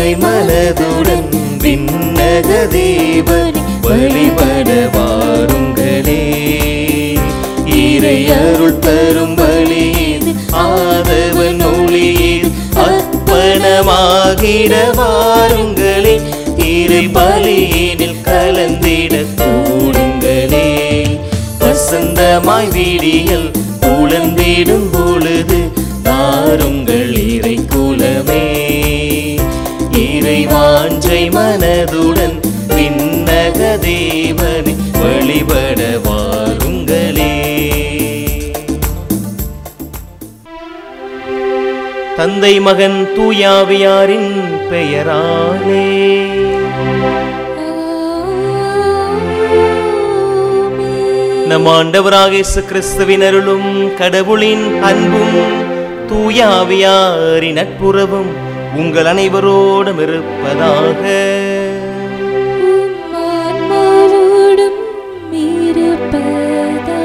வாஞ்சை மனதுடன் விண்ணக தேவனை வழிபட வாருங்களே இறை அருள் தரும் பலியீது ஆதவன் ஒளியீது அர்ப்பணமாகிட வாருங்களே இறை பலியினில் கலந்திட கூடுங்களே வசந்தமாய் வீடியல் உழந்திடும் பொழுது தாருங்கள் இறை குலமே இறை வாஞ்சை மனதுடன் விண்ணக தேவனை வழிபட வாருங்களே தந்தை மகன் தூயாவியாரின் பெயராலே நம் ஆண்டவராக இயேசு கிறிஸ்துவின் அருளும் கடவுளின் அன்பும் தூயாவியாரின் நட்புறவும் உங்கள் அனைவரோடும் இருப்பதாக ஆன்மாவோடும் இருப்பதாக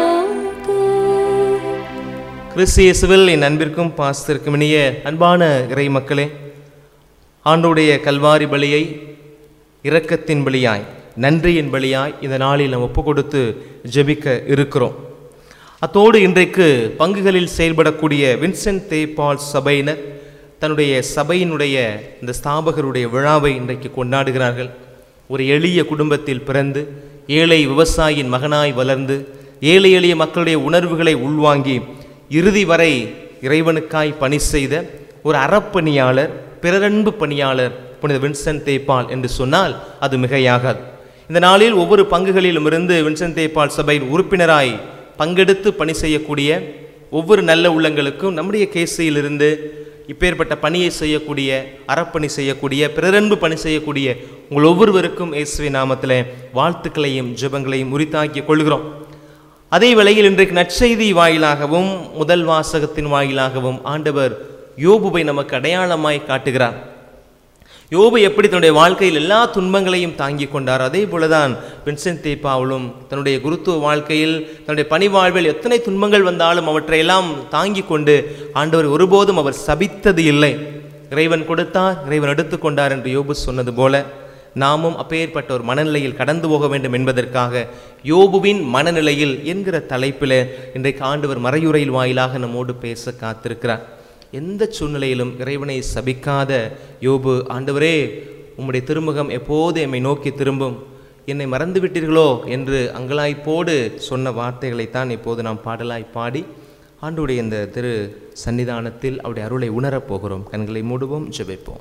கிறிஸ்து இயேசுவில் என் அன்பிற்கும் பாசத்திற்கும் இனிய அன்பான இறை மக்களே ஆண்டுடைய கல்வாரி பலியை இரக்கத்தின் பலியாய் நன்றியின் பலியாய் இந்த நாளில் நாம் ஒப்பு கொடுத்து ஜெபிக்க இருக்கிறோம் அத்தோடு இன்றைக்கு பங்குகளில் செயல்படக்கூடிய வின்சென்ட் தே பால் சபையினர் தன்னுடைய சபையினுடைய இந்த ஸ்தாபகருடைய விழாவை இன்றைக்கு கொண்டாடுகிறார்கள் ஒரு எளிய குடும்பத்தில் பிறந்து ஏழை விவசாயியின் மகனாய் வளர்ந்து ஏழை எளிய மக்களுடைய உணர்வுகளை உள்வாங்கி இறுதி வரை இறைவனுக்காய் பணி செய்த ஒரு அறப்பணியாளர் பிறரன்பு பணியாளர் புனித வின்சென்ட் தேப்பால் என்று சொன்னால் அது மிகையாகாது இந்த நாளில் ஒவ்வொரு பங்குகளிலும் இருந்து வின்சென்ட் தேப்பால் சபையின் உறுப்பினராய் பங்கெடுத்து பணி செய்யக்கூடிய ஒவ்வொரு நல்ல உள்ளங்களுக்கும் நம்முடைய கேசியிலிருந்து இப்பேற்பட்ட பணியை செய்யக்கூடிய அறப்பணி செய்யக்கூடிய பிறரன்பு பணி செய்யக்கூடிய உங்கள் ஒவ்வொருவருக்கும் இயேசுவின் நாமத்தில் வாழ்த்துக்களையும் ஜெபங்களையும் உரித்தாக்கிக் கொள்கிறோம் அதே வேளையில் இன்றைக்கு நற்செய்தி வாயிலாகவும் முதல் வாசகத்தின் வாயிலாகவும் ஆண்டவர் யோபுவை நமக்கு அடையாளமாய் காட்டுகிறார் யோபு எப்படி தன்னுடைய வாழ்க்கையில் எல்லா துன்பங்களையும் தாங்கிக் கொண்டார் அதே போலதான் வின்சென்ட் தேப்பாவலும் தன்னுடைய குருத்துவ வாழ்க்கையில் தன்னுடைய பணி வாழ்வில் எத்தனை துன்பங்கள் வந்தாலும் அவற்றையெல்லாம் தாங்கிக் கொண்டு ஆண்டவர் ஒருபோதும் அவர் சபித்தது இல்லை இறைவன் கொடுத்தார் இறைவன் எடுத்துக்கொண்டார் என்று யோபு சொன்னது போல நாமும் அப்பேற்பட்ட ஒரு மனநிலையில் கடந்து போக வேண்டும் என்பதற்காக யோபுவின் மனநிலையில் என்கிற தலைப்பில் இன்றைக்கு ஆண்டவர் மறையுறையில் வாயிலாக நம்மோடு பேச காத்திருக்கிறார் எந்த சூழ்நிலையிலும் இறைவனை சபிக்காத யோபு ஆண்டவரே உம்முடைய திருமுகம் எப்போது எம்மை நோக்கி திரும்பும் என்னை மறந்து விட்டீர்களோ என்று அங்கலாய்ப்போடு சொன்ன வார்த்தைகளைத்தான் இப்போது நாம் பாடலாய் பாடி ஆண்டுடைய இந்த திரு சன்னிதானத்தில் அவருடைய அருளை உணரப் போகிறோம் கண்களை மூடுவோம் ஜெபிப்போம்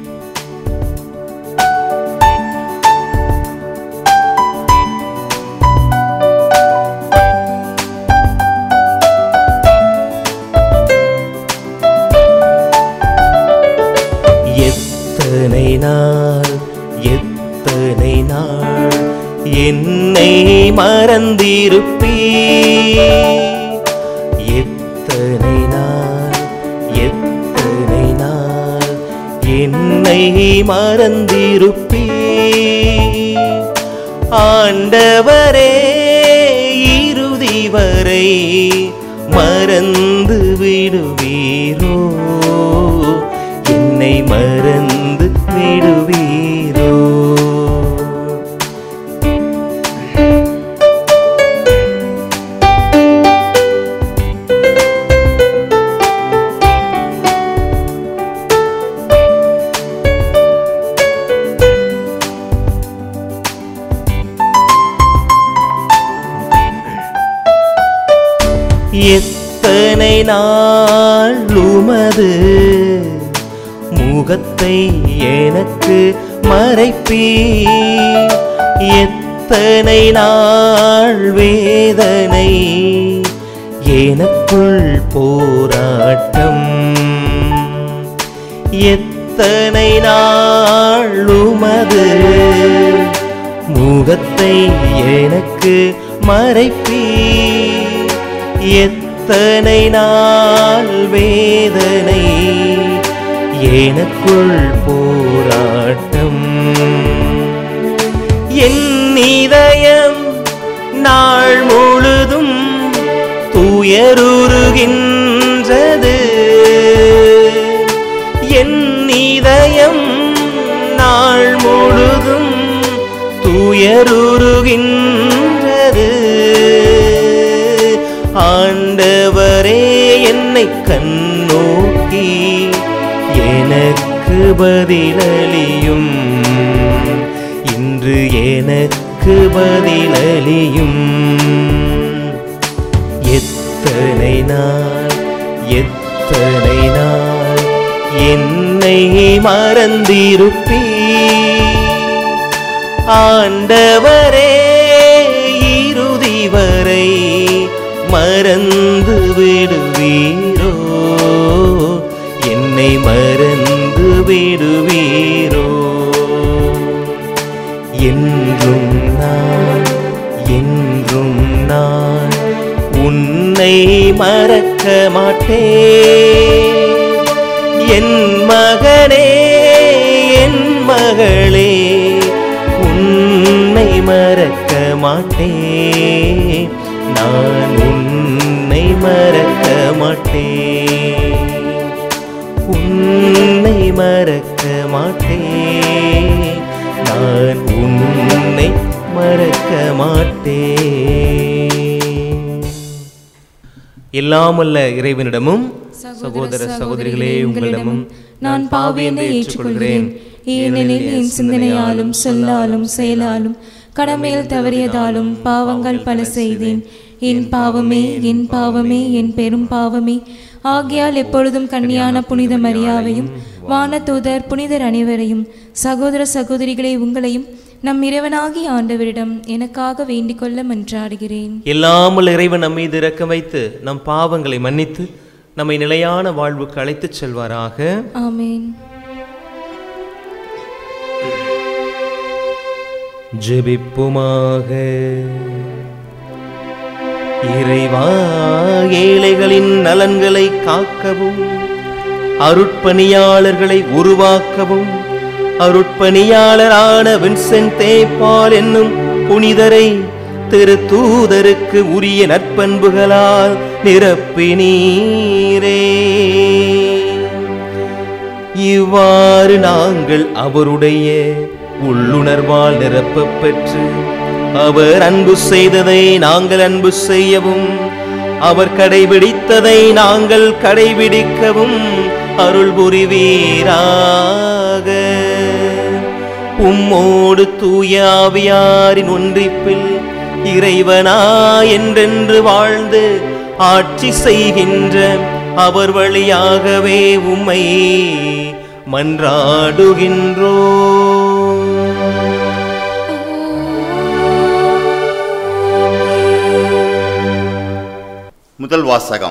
எத்தனை நாள் எத்தனை நாள் என்னை மறந்திருப்பீ எத்தனை நாள் எத்தனை நாள் என்னை மறந்திருப்பீ ஆண்டவரே இறுதி வரை மறந்து விடுவீரோ என்னை மறந்து விடுவீரோ எத்தனை நாள் உமது முகத்தை எனக்கு மறைப்பீ எத்தனை நாள் வேதனை எனக்குள் போராட்டம் எத்தனை நாள் உமது முகத்தை எனக்கு மறைப்பீ எத்தனை நாள் வேதனை எனக்குள் போராட்டம் என் இதயம் நாள் முழுதும் துயருருகின்றது என் இதயம் துயருருகின்றது ஆண்டவரே என்னை கண்ணோக்கி எனக்கு பதிலளியும் இன்று எனக்கு பதிலளியும் எத்தனை நாள் எத்தனை நாள் என்னை மறந்திருப்பீ ஆண்டவரே இறுதி வரை மறந்து விடுவீரோ என்னை மறந்து விடுவீரோ என்றும் நான் என்றும் நான் உன்னை மறக்க மாட்டேன் என் மகனே என் மகளே உன்னை மறக்க மாட்டேன் நான் உன்னை மறக்க மாட்டேன் உன்னை மறக்க மாட்டேன் நான் உன்னை மறக்க மாட்டேன் எல்லாமல்ல இறைவனிடமும் சகோதர சகோதரிகளே உங்களிடமும் நான் பாவியனை ஏற்றுக்கொள்கிறேன் ஏனெனில் என் சிந்தனையாலும் சொல்லாலும் செயலாலும் கடமையில் தவறியதாலும் பாவங்கள் பல செய்தேன் என் பாவமே என் பாவமே என் பெரும் பாவமே ஆகையால் எப்பொழுதும் கன்னியான புனித மரியாவையும் வானதூதர் புனிதர் அனைவரையும் சகோதர சகோதரிகளை உங்களையும் நம் இறைவனாகி ஆண்டவரிடம் எனக்காக வேண்டிக் கொள்ள மன்றாடுகிறேன் எல்லாமல் இறைவன் நம் மீது இரக்கம் வைத்து நம் பாவங்களை மன்னித்து நம்மை நிலையான வாழ்வுக்கு அழைத்துச் செல்வாராக ஆமென் ஜெபிப்புமாக இறைவா ஏழைகளின் நலன்களை காக்கவும் அருட்பணியாளர்களை உருவாக்கவும் அருட்பணியாளரான வின்சென்ட் தேப்பால் என்னும் புனிதரை திரு தூதருக்கு உரிய நற்பண்புகளால் நிரப்பினீரே இவ்வாறு நாங்கள் அவருடைய உள்ளுணர்வால் நிரப்பப் பெற்று அவர் அன்பு செய்ததை நாங்கள் அன்பு செய்யவும் அவர் கடைபிடித்ததை நாங்கள் கடைபிடிக்கவும் அருள் புரிவீராக உம்மோடு தூய ஆவியாரின் ஒன்றிப்பில் இறைவனா என்றென்று வாழ்ந்து ஆட்சி செய்கின்ற அவர் வழியாகவே உம்மை மன்றாடுகின்றோ முதல் வாசகம்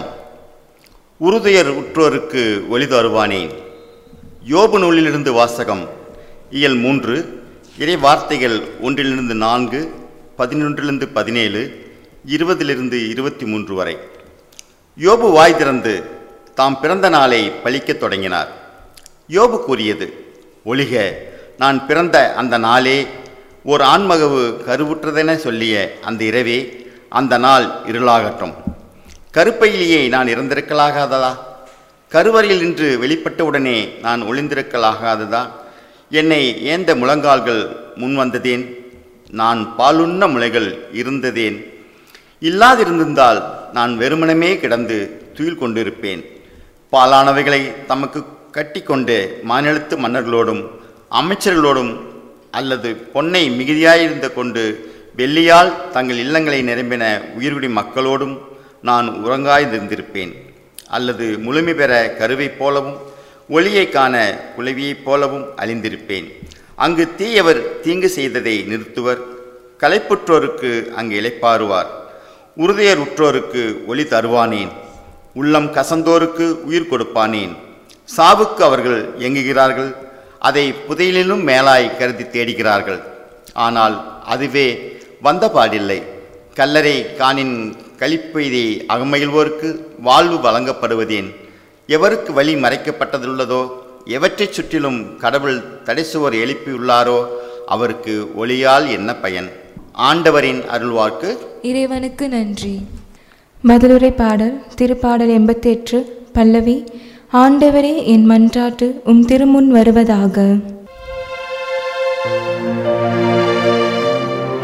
உறுதுயர் உற்றோருக்கு ஒளி தருவானேன் யோபு நூலிலிருந்து வாசகம் இயல் மூன்று இறை வார்த்தைகள் ஒன்றிலிருந்து நான்கு பதினொன்றிலிருந்து பதினேழு இருபதிலிருந்து இருபத்தி மூன்று வரை யோபு வாய் திறந்து தாம் பிறந்த நாளை பழிக்கத் தொடங்கினார் யோபு கூறியது ஒளிக நான் பிறந்த அந்த நாளே ஓர் ஆண்மகவு கருவுற்றதென சொல்லிய அந்த இரவே அந்த நாள் இருளாகட்டும் கருப்பையிலேயே நான் இறந்திருக்கலாகாததா கருவறையில் நின்று வெளிப்பட்டவுடனே நான் ஒளிந்திருக்கலாகாததா என்னை ஏந்த முழங்கால்கள் முன் வந்ததேன் நான் பாலுண்ண முளைகள் இருந்ததேன் இல்லாதிருந்திருந்தால் நான் வெறுமனமே கிடந்து துயில் கொண்டிருப்பேன் பாலானவைகளை தமக்கு கட்டிக்கொண்டு மாநிலத்து மன்னர்களோடும் அமைச்சர்களோடும் அல்லது பொன்னை மிகுதியாயிருந்த கொண்டு வெள்ளியால் தங்கள் இல்லங்களை நிரம்பின உயிர்குடி மக்களோடும் நான் உறங்காய்ந்திருந்திருப்பேன் அல்லது முழுமை பெற கருவைப் போலவும் ஒளியைக் காண குளவியைப் போலவும் அழிந்திருப்பேன் அங்கு தீயவர் தீங்கு செய்ததை நிறுத்துவர் களைப்புற்றோருக்கு அங்கு இளைப்பாறுவார் உறுதியர் உற்றோருக்கு ஒளி தருவானேன் உள்ளம் கசந்தோருக்கு உயிர் கொடுப்பானேன் சாவுக்கு அவர்கள் இயங்குகிறார்கள் அதை புதையலிலும் மேலாய் கருதி தேடுகிறார்கள் ஆனால் அதுவே வந்தபாடில்லை கல்லறை காணின் கழிப்பெய்தி அகமகிழ்வோருக்கு வாழ்வு வழங்கப்படுவதேன் எவருக்கு வழி மறைக்கப்பட்டதுள்ளதோ எவற்றைச் சுற்றிலும் கடவுள் தடைசுவர் எழுப்பியுள்ளாரோ அவருக்கு ஒளியால் என்ன பயன் ஆண்டவரின் அருள்வாக்கு இறைவனுக்கு நன்றி பதிலுரை பாடல் திருப்பாடல் எண்பத்தி எட்டு பல்லவி ஆண்டவரே என் மன்றாட்டு உம் திருமுன் வருவதாக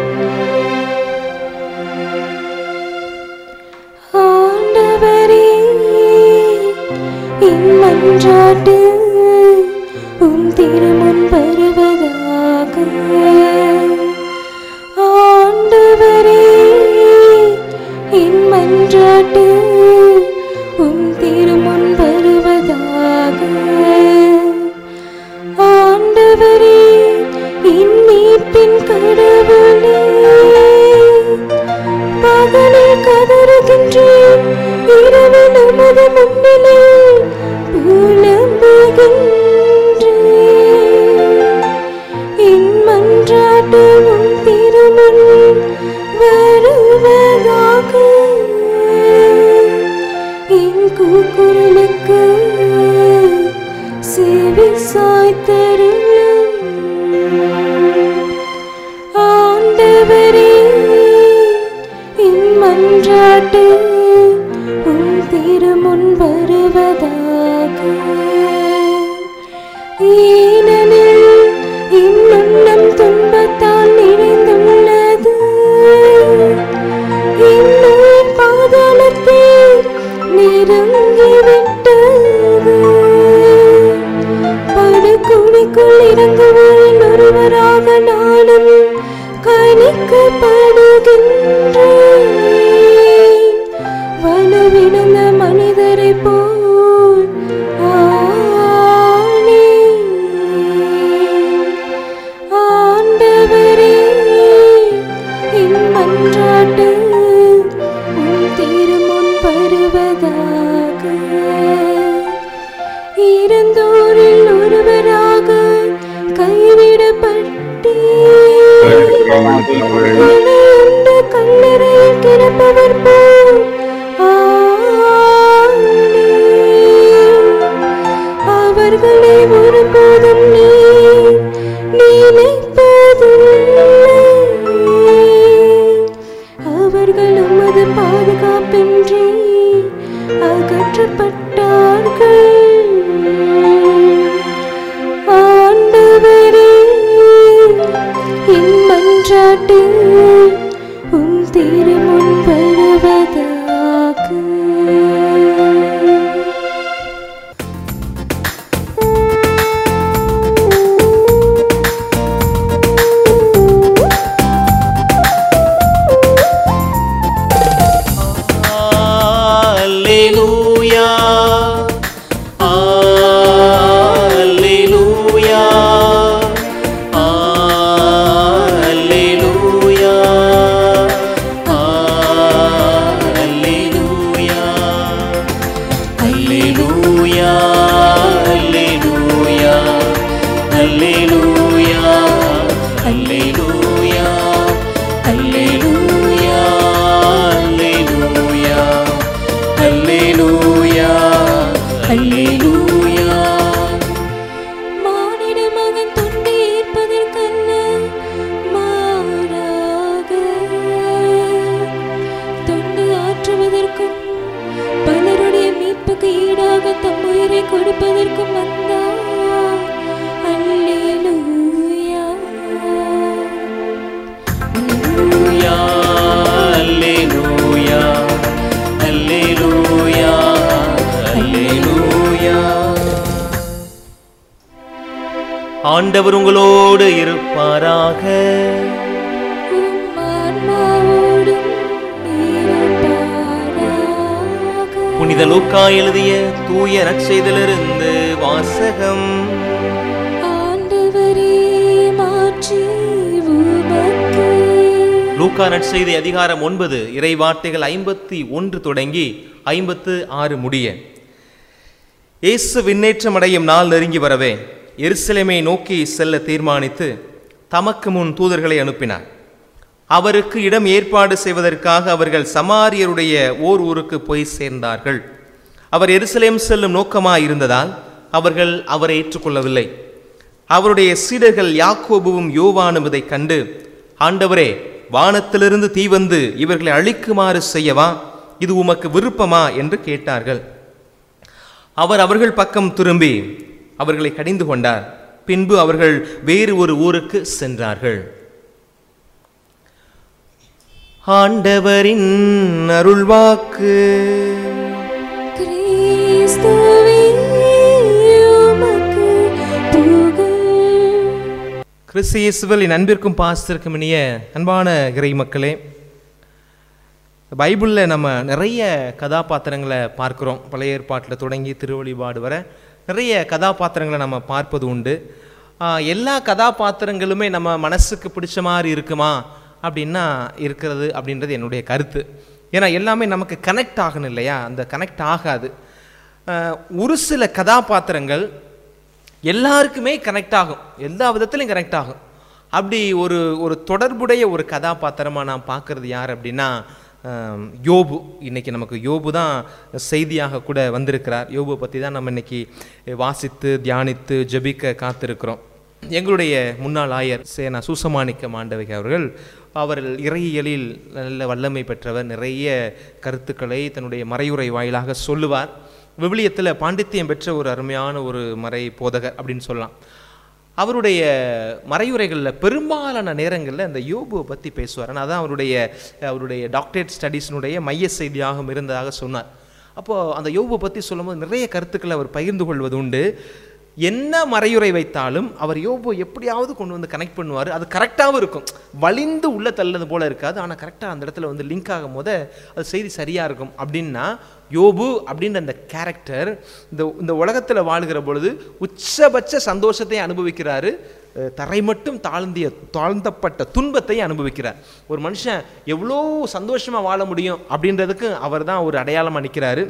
இரவு நமது முன்னிலையில் புலம்புகின்றேன் என் மன்றாட்டு உன் திருமுன் வருவதாக என் கூக்குரலுக்கு செவி சாய்த்தருளும் ஆண்டவரே என் மன்றாட்டு உன் திருமுன் வருவதாக ஏனெனில் என் உள்ளம் துன்பத்தால் நிறைந்துள்ளது என் உயிர் பாதாளத்தில் நெருங்கிவிட்டது படுகுழிக்குள் இறங்குவோரில் ஒருவராக நானும் கணிக்கப்படுகின்றேன் வலுவிழந்த மனிதரை போல் ஆனேன். ஆண்டவரே என் மன்றாட்டு உன் திருமுன் வருவதாக இறந்தோரில் ஒருவராக கைவிடப்பட்டேன் கல்லறையில் கிடப்பவர் போல் ஆனேன். அவர்களை ஒருபோதும் நீ நினைப்பதில்லை அவர்கள் உமது பாதுகாப்பின்றி அகற்றப்பட்டார்கள் ஆண்டவரே என் மன்றாட்டு உன் திருமுன் வருவதாக Alleluia. Alleluia. Alleluia. Alleluia. Alleluia. Alleluia. Alleluia. Alleluia. Alleluia. Alleluia. Alleluia. Alleluia. மானிட மகன் தொண்டு ஏற்பதற்கல்ல மாறாக தொண்டு ஆற்றுவதற்கும் பலருடைய மீட்புக்கு ஈடாக தம் உயிரை கொடுப்பதற்கும் வந்தார் அல்லேலூயா Alleluia. Alleluia. Alleluia. ஆண்டவர் உங்களோடு இருப்பாராக உம் ஆன்மாவோடும் இருப்பாராக. புனித லூக்கா எழுதிய தூய நற்செய்திலிருந்து வாசகம் ஆண்டவரே மாற்றி உமக்கே லூக்கா நற்செய்தி அதிகாரம் ஒன்பது இறை வார்த்தைகள் ஐம்பத்தி ஒன்று தொடங்கி ஐம்பத்து ஆறு முடிய இயேசு விண்ணேற்றம் அடையும் நாள் நெருங்கி வரவே எருசலேமை நோக்கி செல்ல தீர்மானித்து தமக்கு முன் தூதர்களை அனுப்பினார் அவருக்கு இடம் ஏற்பாடு செய்வதற்காக அவர்கள் சமாரியருடைய ஓர் ஊருக்கு போய் சேர்ந்தார்கள் அவர் எருசலேம் செல்லும் நோக்கமாயிருந்ததால் அவர்கள் அவரை ஏற்றுக்கொள்ளவில்லை அவருடைய சீடர்கள் யாக்கோபுவும் யோவானும் இதைக் கண்டு ஆண்டவரே வானத்திலிருந்து தீ வந்து இவர்களை அழிக்குமாறு செய்யவா இது உமக்கு விருப்பமா என்று கேட்டார்கள் அவர் அவர்கள் பக்கம் திரும்பி அவர்களை கடிந்து கொண்டார் பின்பு அவர்கள் வேறு ஒரு ஊருக்கு சென்றார்கள் ஆண்டவரின் அருள்வாக்கு கிறிஸ்துவே உமக்கு புகழ் கிறிஸ்து இயேசுவில் என் அன்பிற்கும் பாசத்திற்கும் இனிய அன்பான இறை மக்களே பைபிளில் நம்ம நிறைய கதாபாத்திரங்களை பார்க்குறோம் பழைய ஏற்பாட்டில் தொடங்கி திருவழிபாடு வரை நிறைய கதாபாத்திரங்களை நம்ம பார்ப்பது உண்டு ஆஹ், எல்லா கதாபாத்திரங்களுமே நம்ம மனசுக்கு பிடிச்ச மாதிரி இருக்குமா அப்படின்னா இருக்கிறது அப்படின்றது என்னுடைய கருத்து ஏன்னா எல்லாமே நமக்கு கனெக்ட் ஆகணும் இல்லையா அந்த கனெக்ட் ஆகாது அஹ், ஒரு சில கதாபாத்திரங்கள் எல்லாருக்குமே கனெக்ட் ஆகும் எல்லா விதத்துலையும் கனெக்ட் ஆகும் அப்படி ஒரு ஒரு தொடர்புடைய ஒரு கதாபாத்திரமாக நான் பார்க்குறது யார் அப்படின்னா ஆம், யோபு இன்னைக்கு நமக்கு யோபு தான் செய்தியாக கூட வந்திருக்கிறார் யோபு பற்றி தான் நம்ம இன்னைக்கு வாசித்து தியானித்து ஜெபிக்க காத்திருக்கிறோம் எங்களுடைய முன்னாள் ஆயர் சேனா சூசமாணிக்க மாண்டவிகை அவர்கள் அவர்கள் இறையியலில் நல்ல வல்லமை பெற்றவர் நிறைய கருத்துக்களை தன்னுடைய மறையுரை வாயிலாக சொல்லுவார் விவிலியத்தில் பாண்டித்தியம் பெற்ற ஒரு அருமையான ஒரு மறை போதகர் அப்படின்னு சொல்லலாம் அவருடைய மறையுரைகளில் பெரும்பாலான நேரங்களில் அந்த யோபுவை பற்றி பேசுவார் ஆனால் அதான் அவருடைய அவருடைய டாக்டரேட் ஸ்டடீஸினுடைய மைய செய்தியாகவும் இருந்ததாக சொன்னார் அப்போது அந்த யோபுவை பற்றி சொல்லும்போது நிறைய கருத்துக்களை அவர் பகிர்ந்து கொள்வது உண்டு என்ன மறையுரை வைத்தாலும் அவர் யோபு எப்படியாவது கொண்டு வந்து கனெக்ட் பண்ணுவார் அது கரெக்டாகவும் இருக்கும் வலிந்து உள்ள தள்ளது போல இருக்காது ஆனால் கரெக்டாக அந்த இடத்துல வந்து லிங்க் ஆகும் போது அது செய்தி சரியாக இருக்கும் அப்படின்னா யோபு அப்படின்ற அந்த கேரக்டர் இந்த இந்த உலகத்தில் வாழ்கிற பொழுது உச்சபட்ச சந்தோஷத்தை அனுபவிக்கிறாரு அஹ் தரை மட்டும் தாழ்ந்திய தாழ்ந்தப்பட்ட துன்பத்தை அனுபவிக்கிறார் ஒரு மனுஷன் எவ்வளோ சந்தோஷமாக வாழ முடியும் அப்படின்றதுக்கு அவர் தான் ஒரு அடையாளமாக நிற்கிறாரு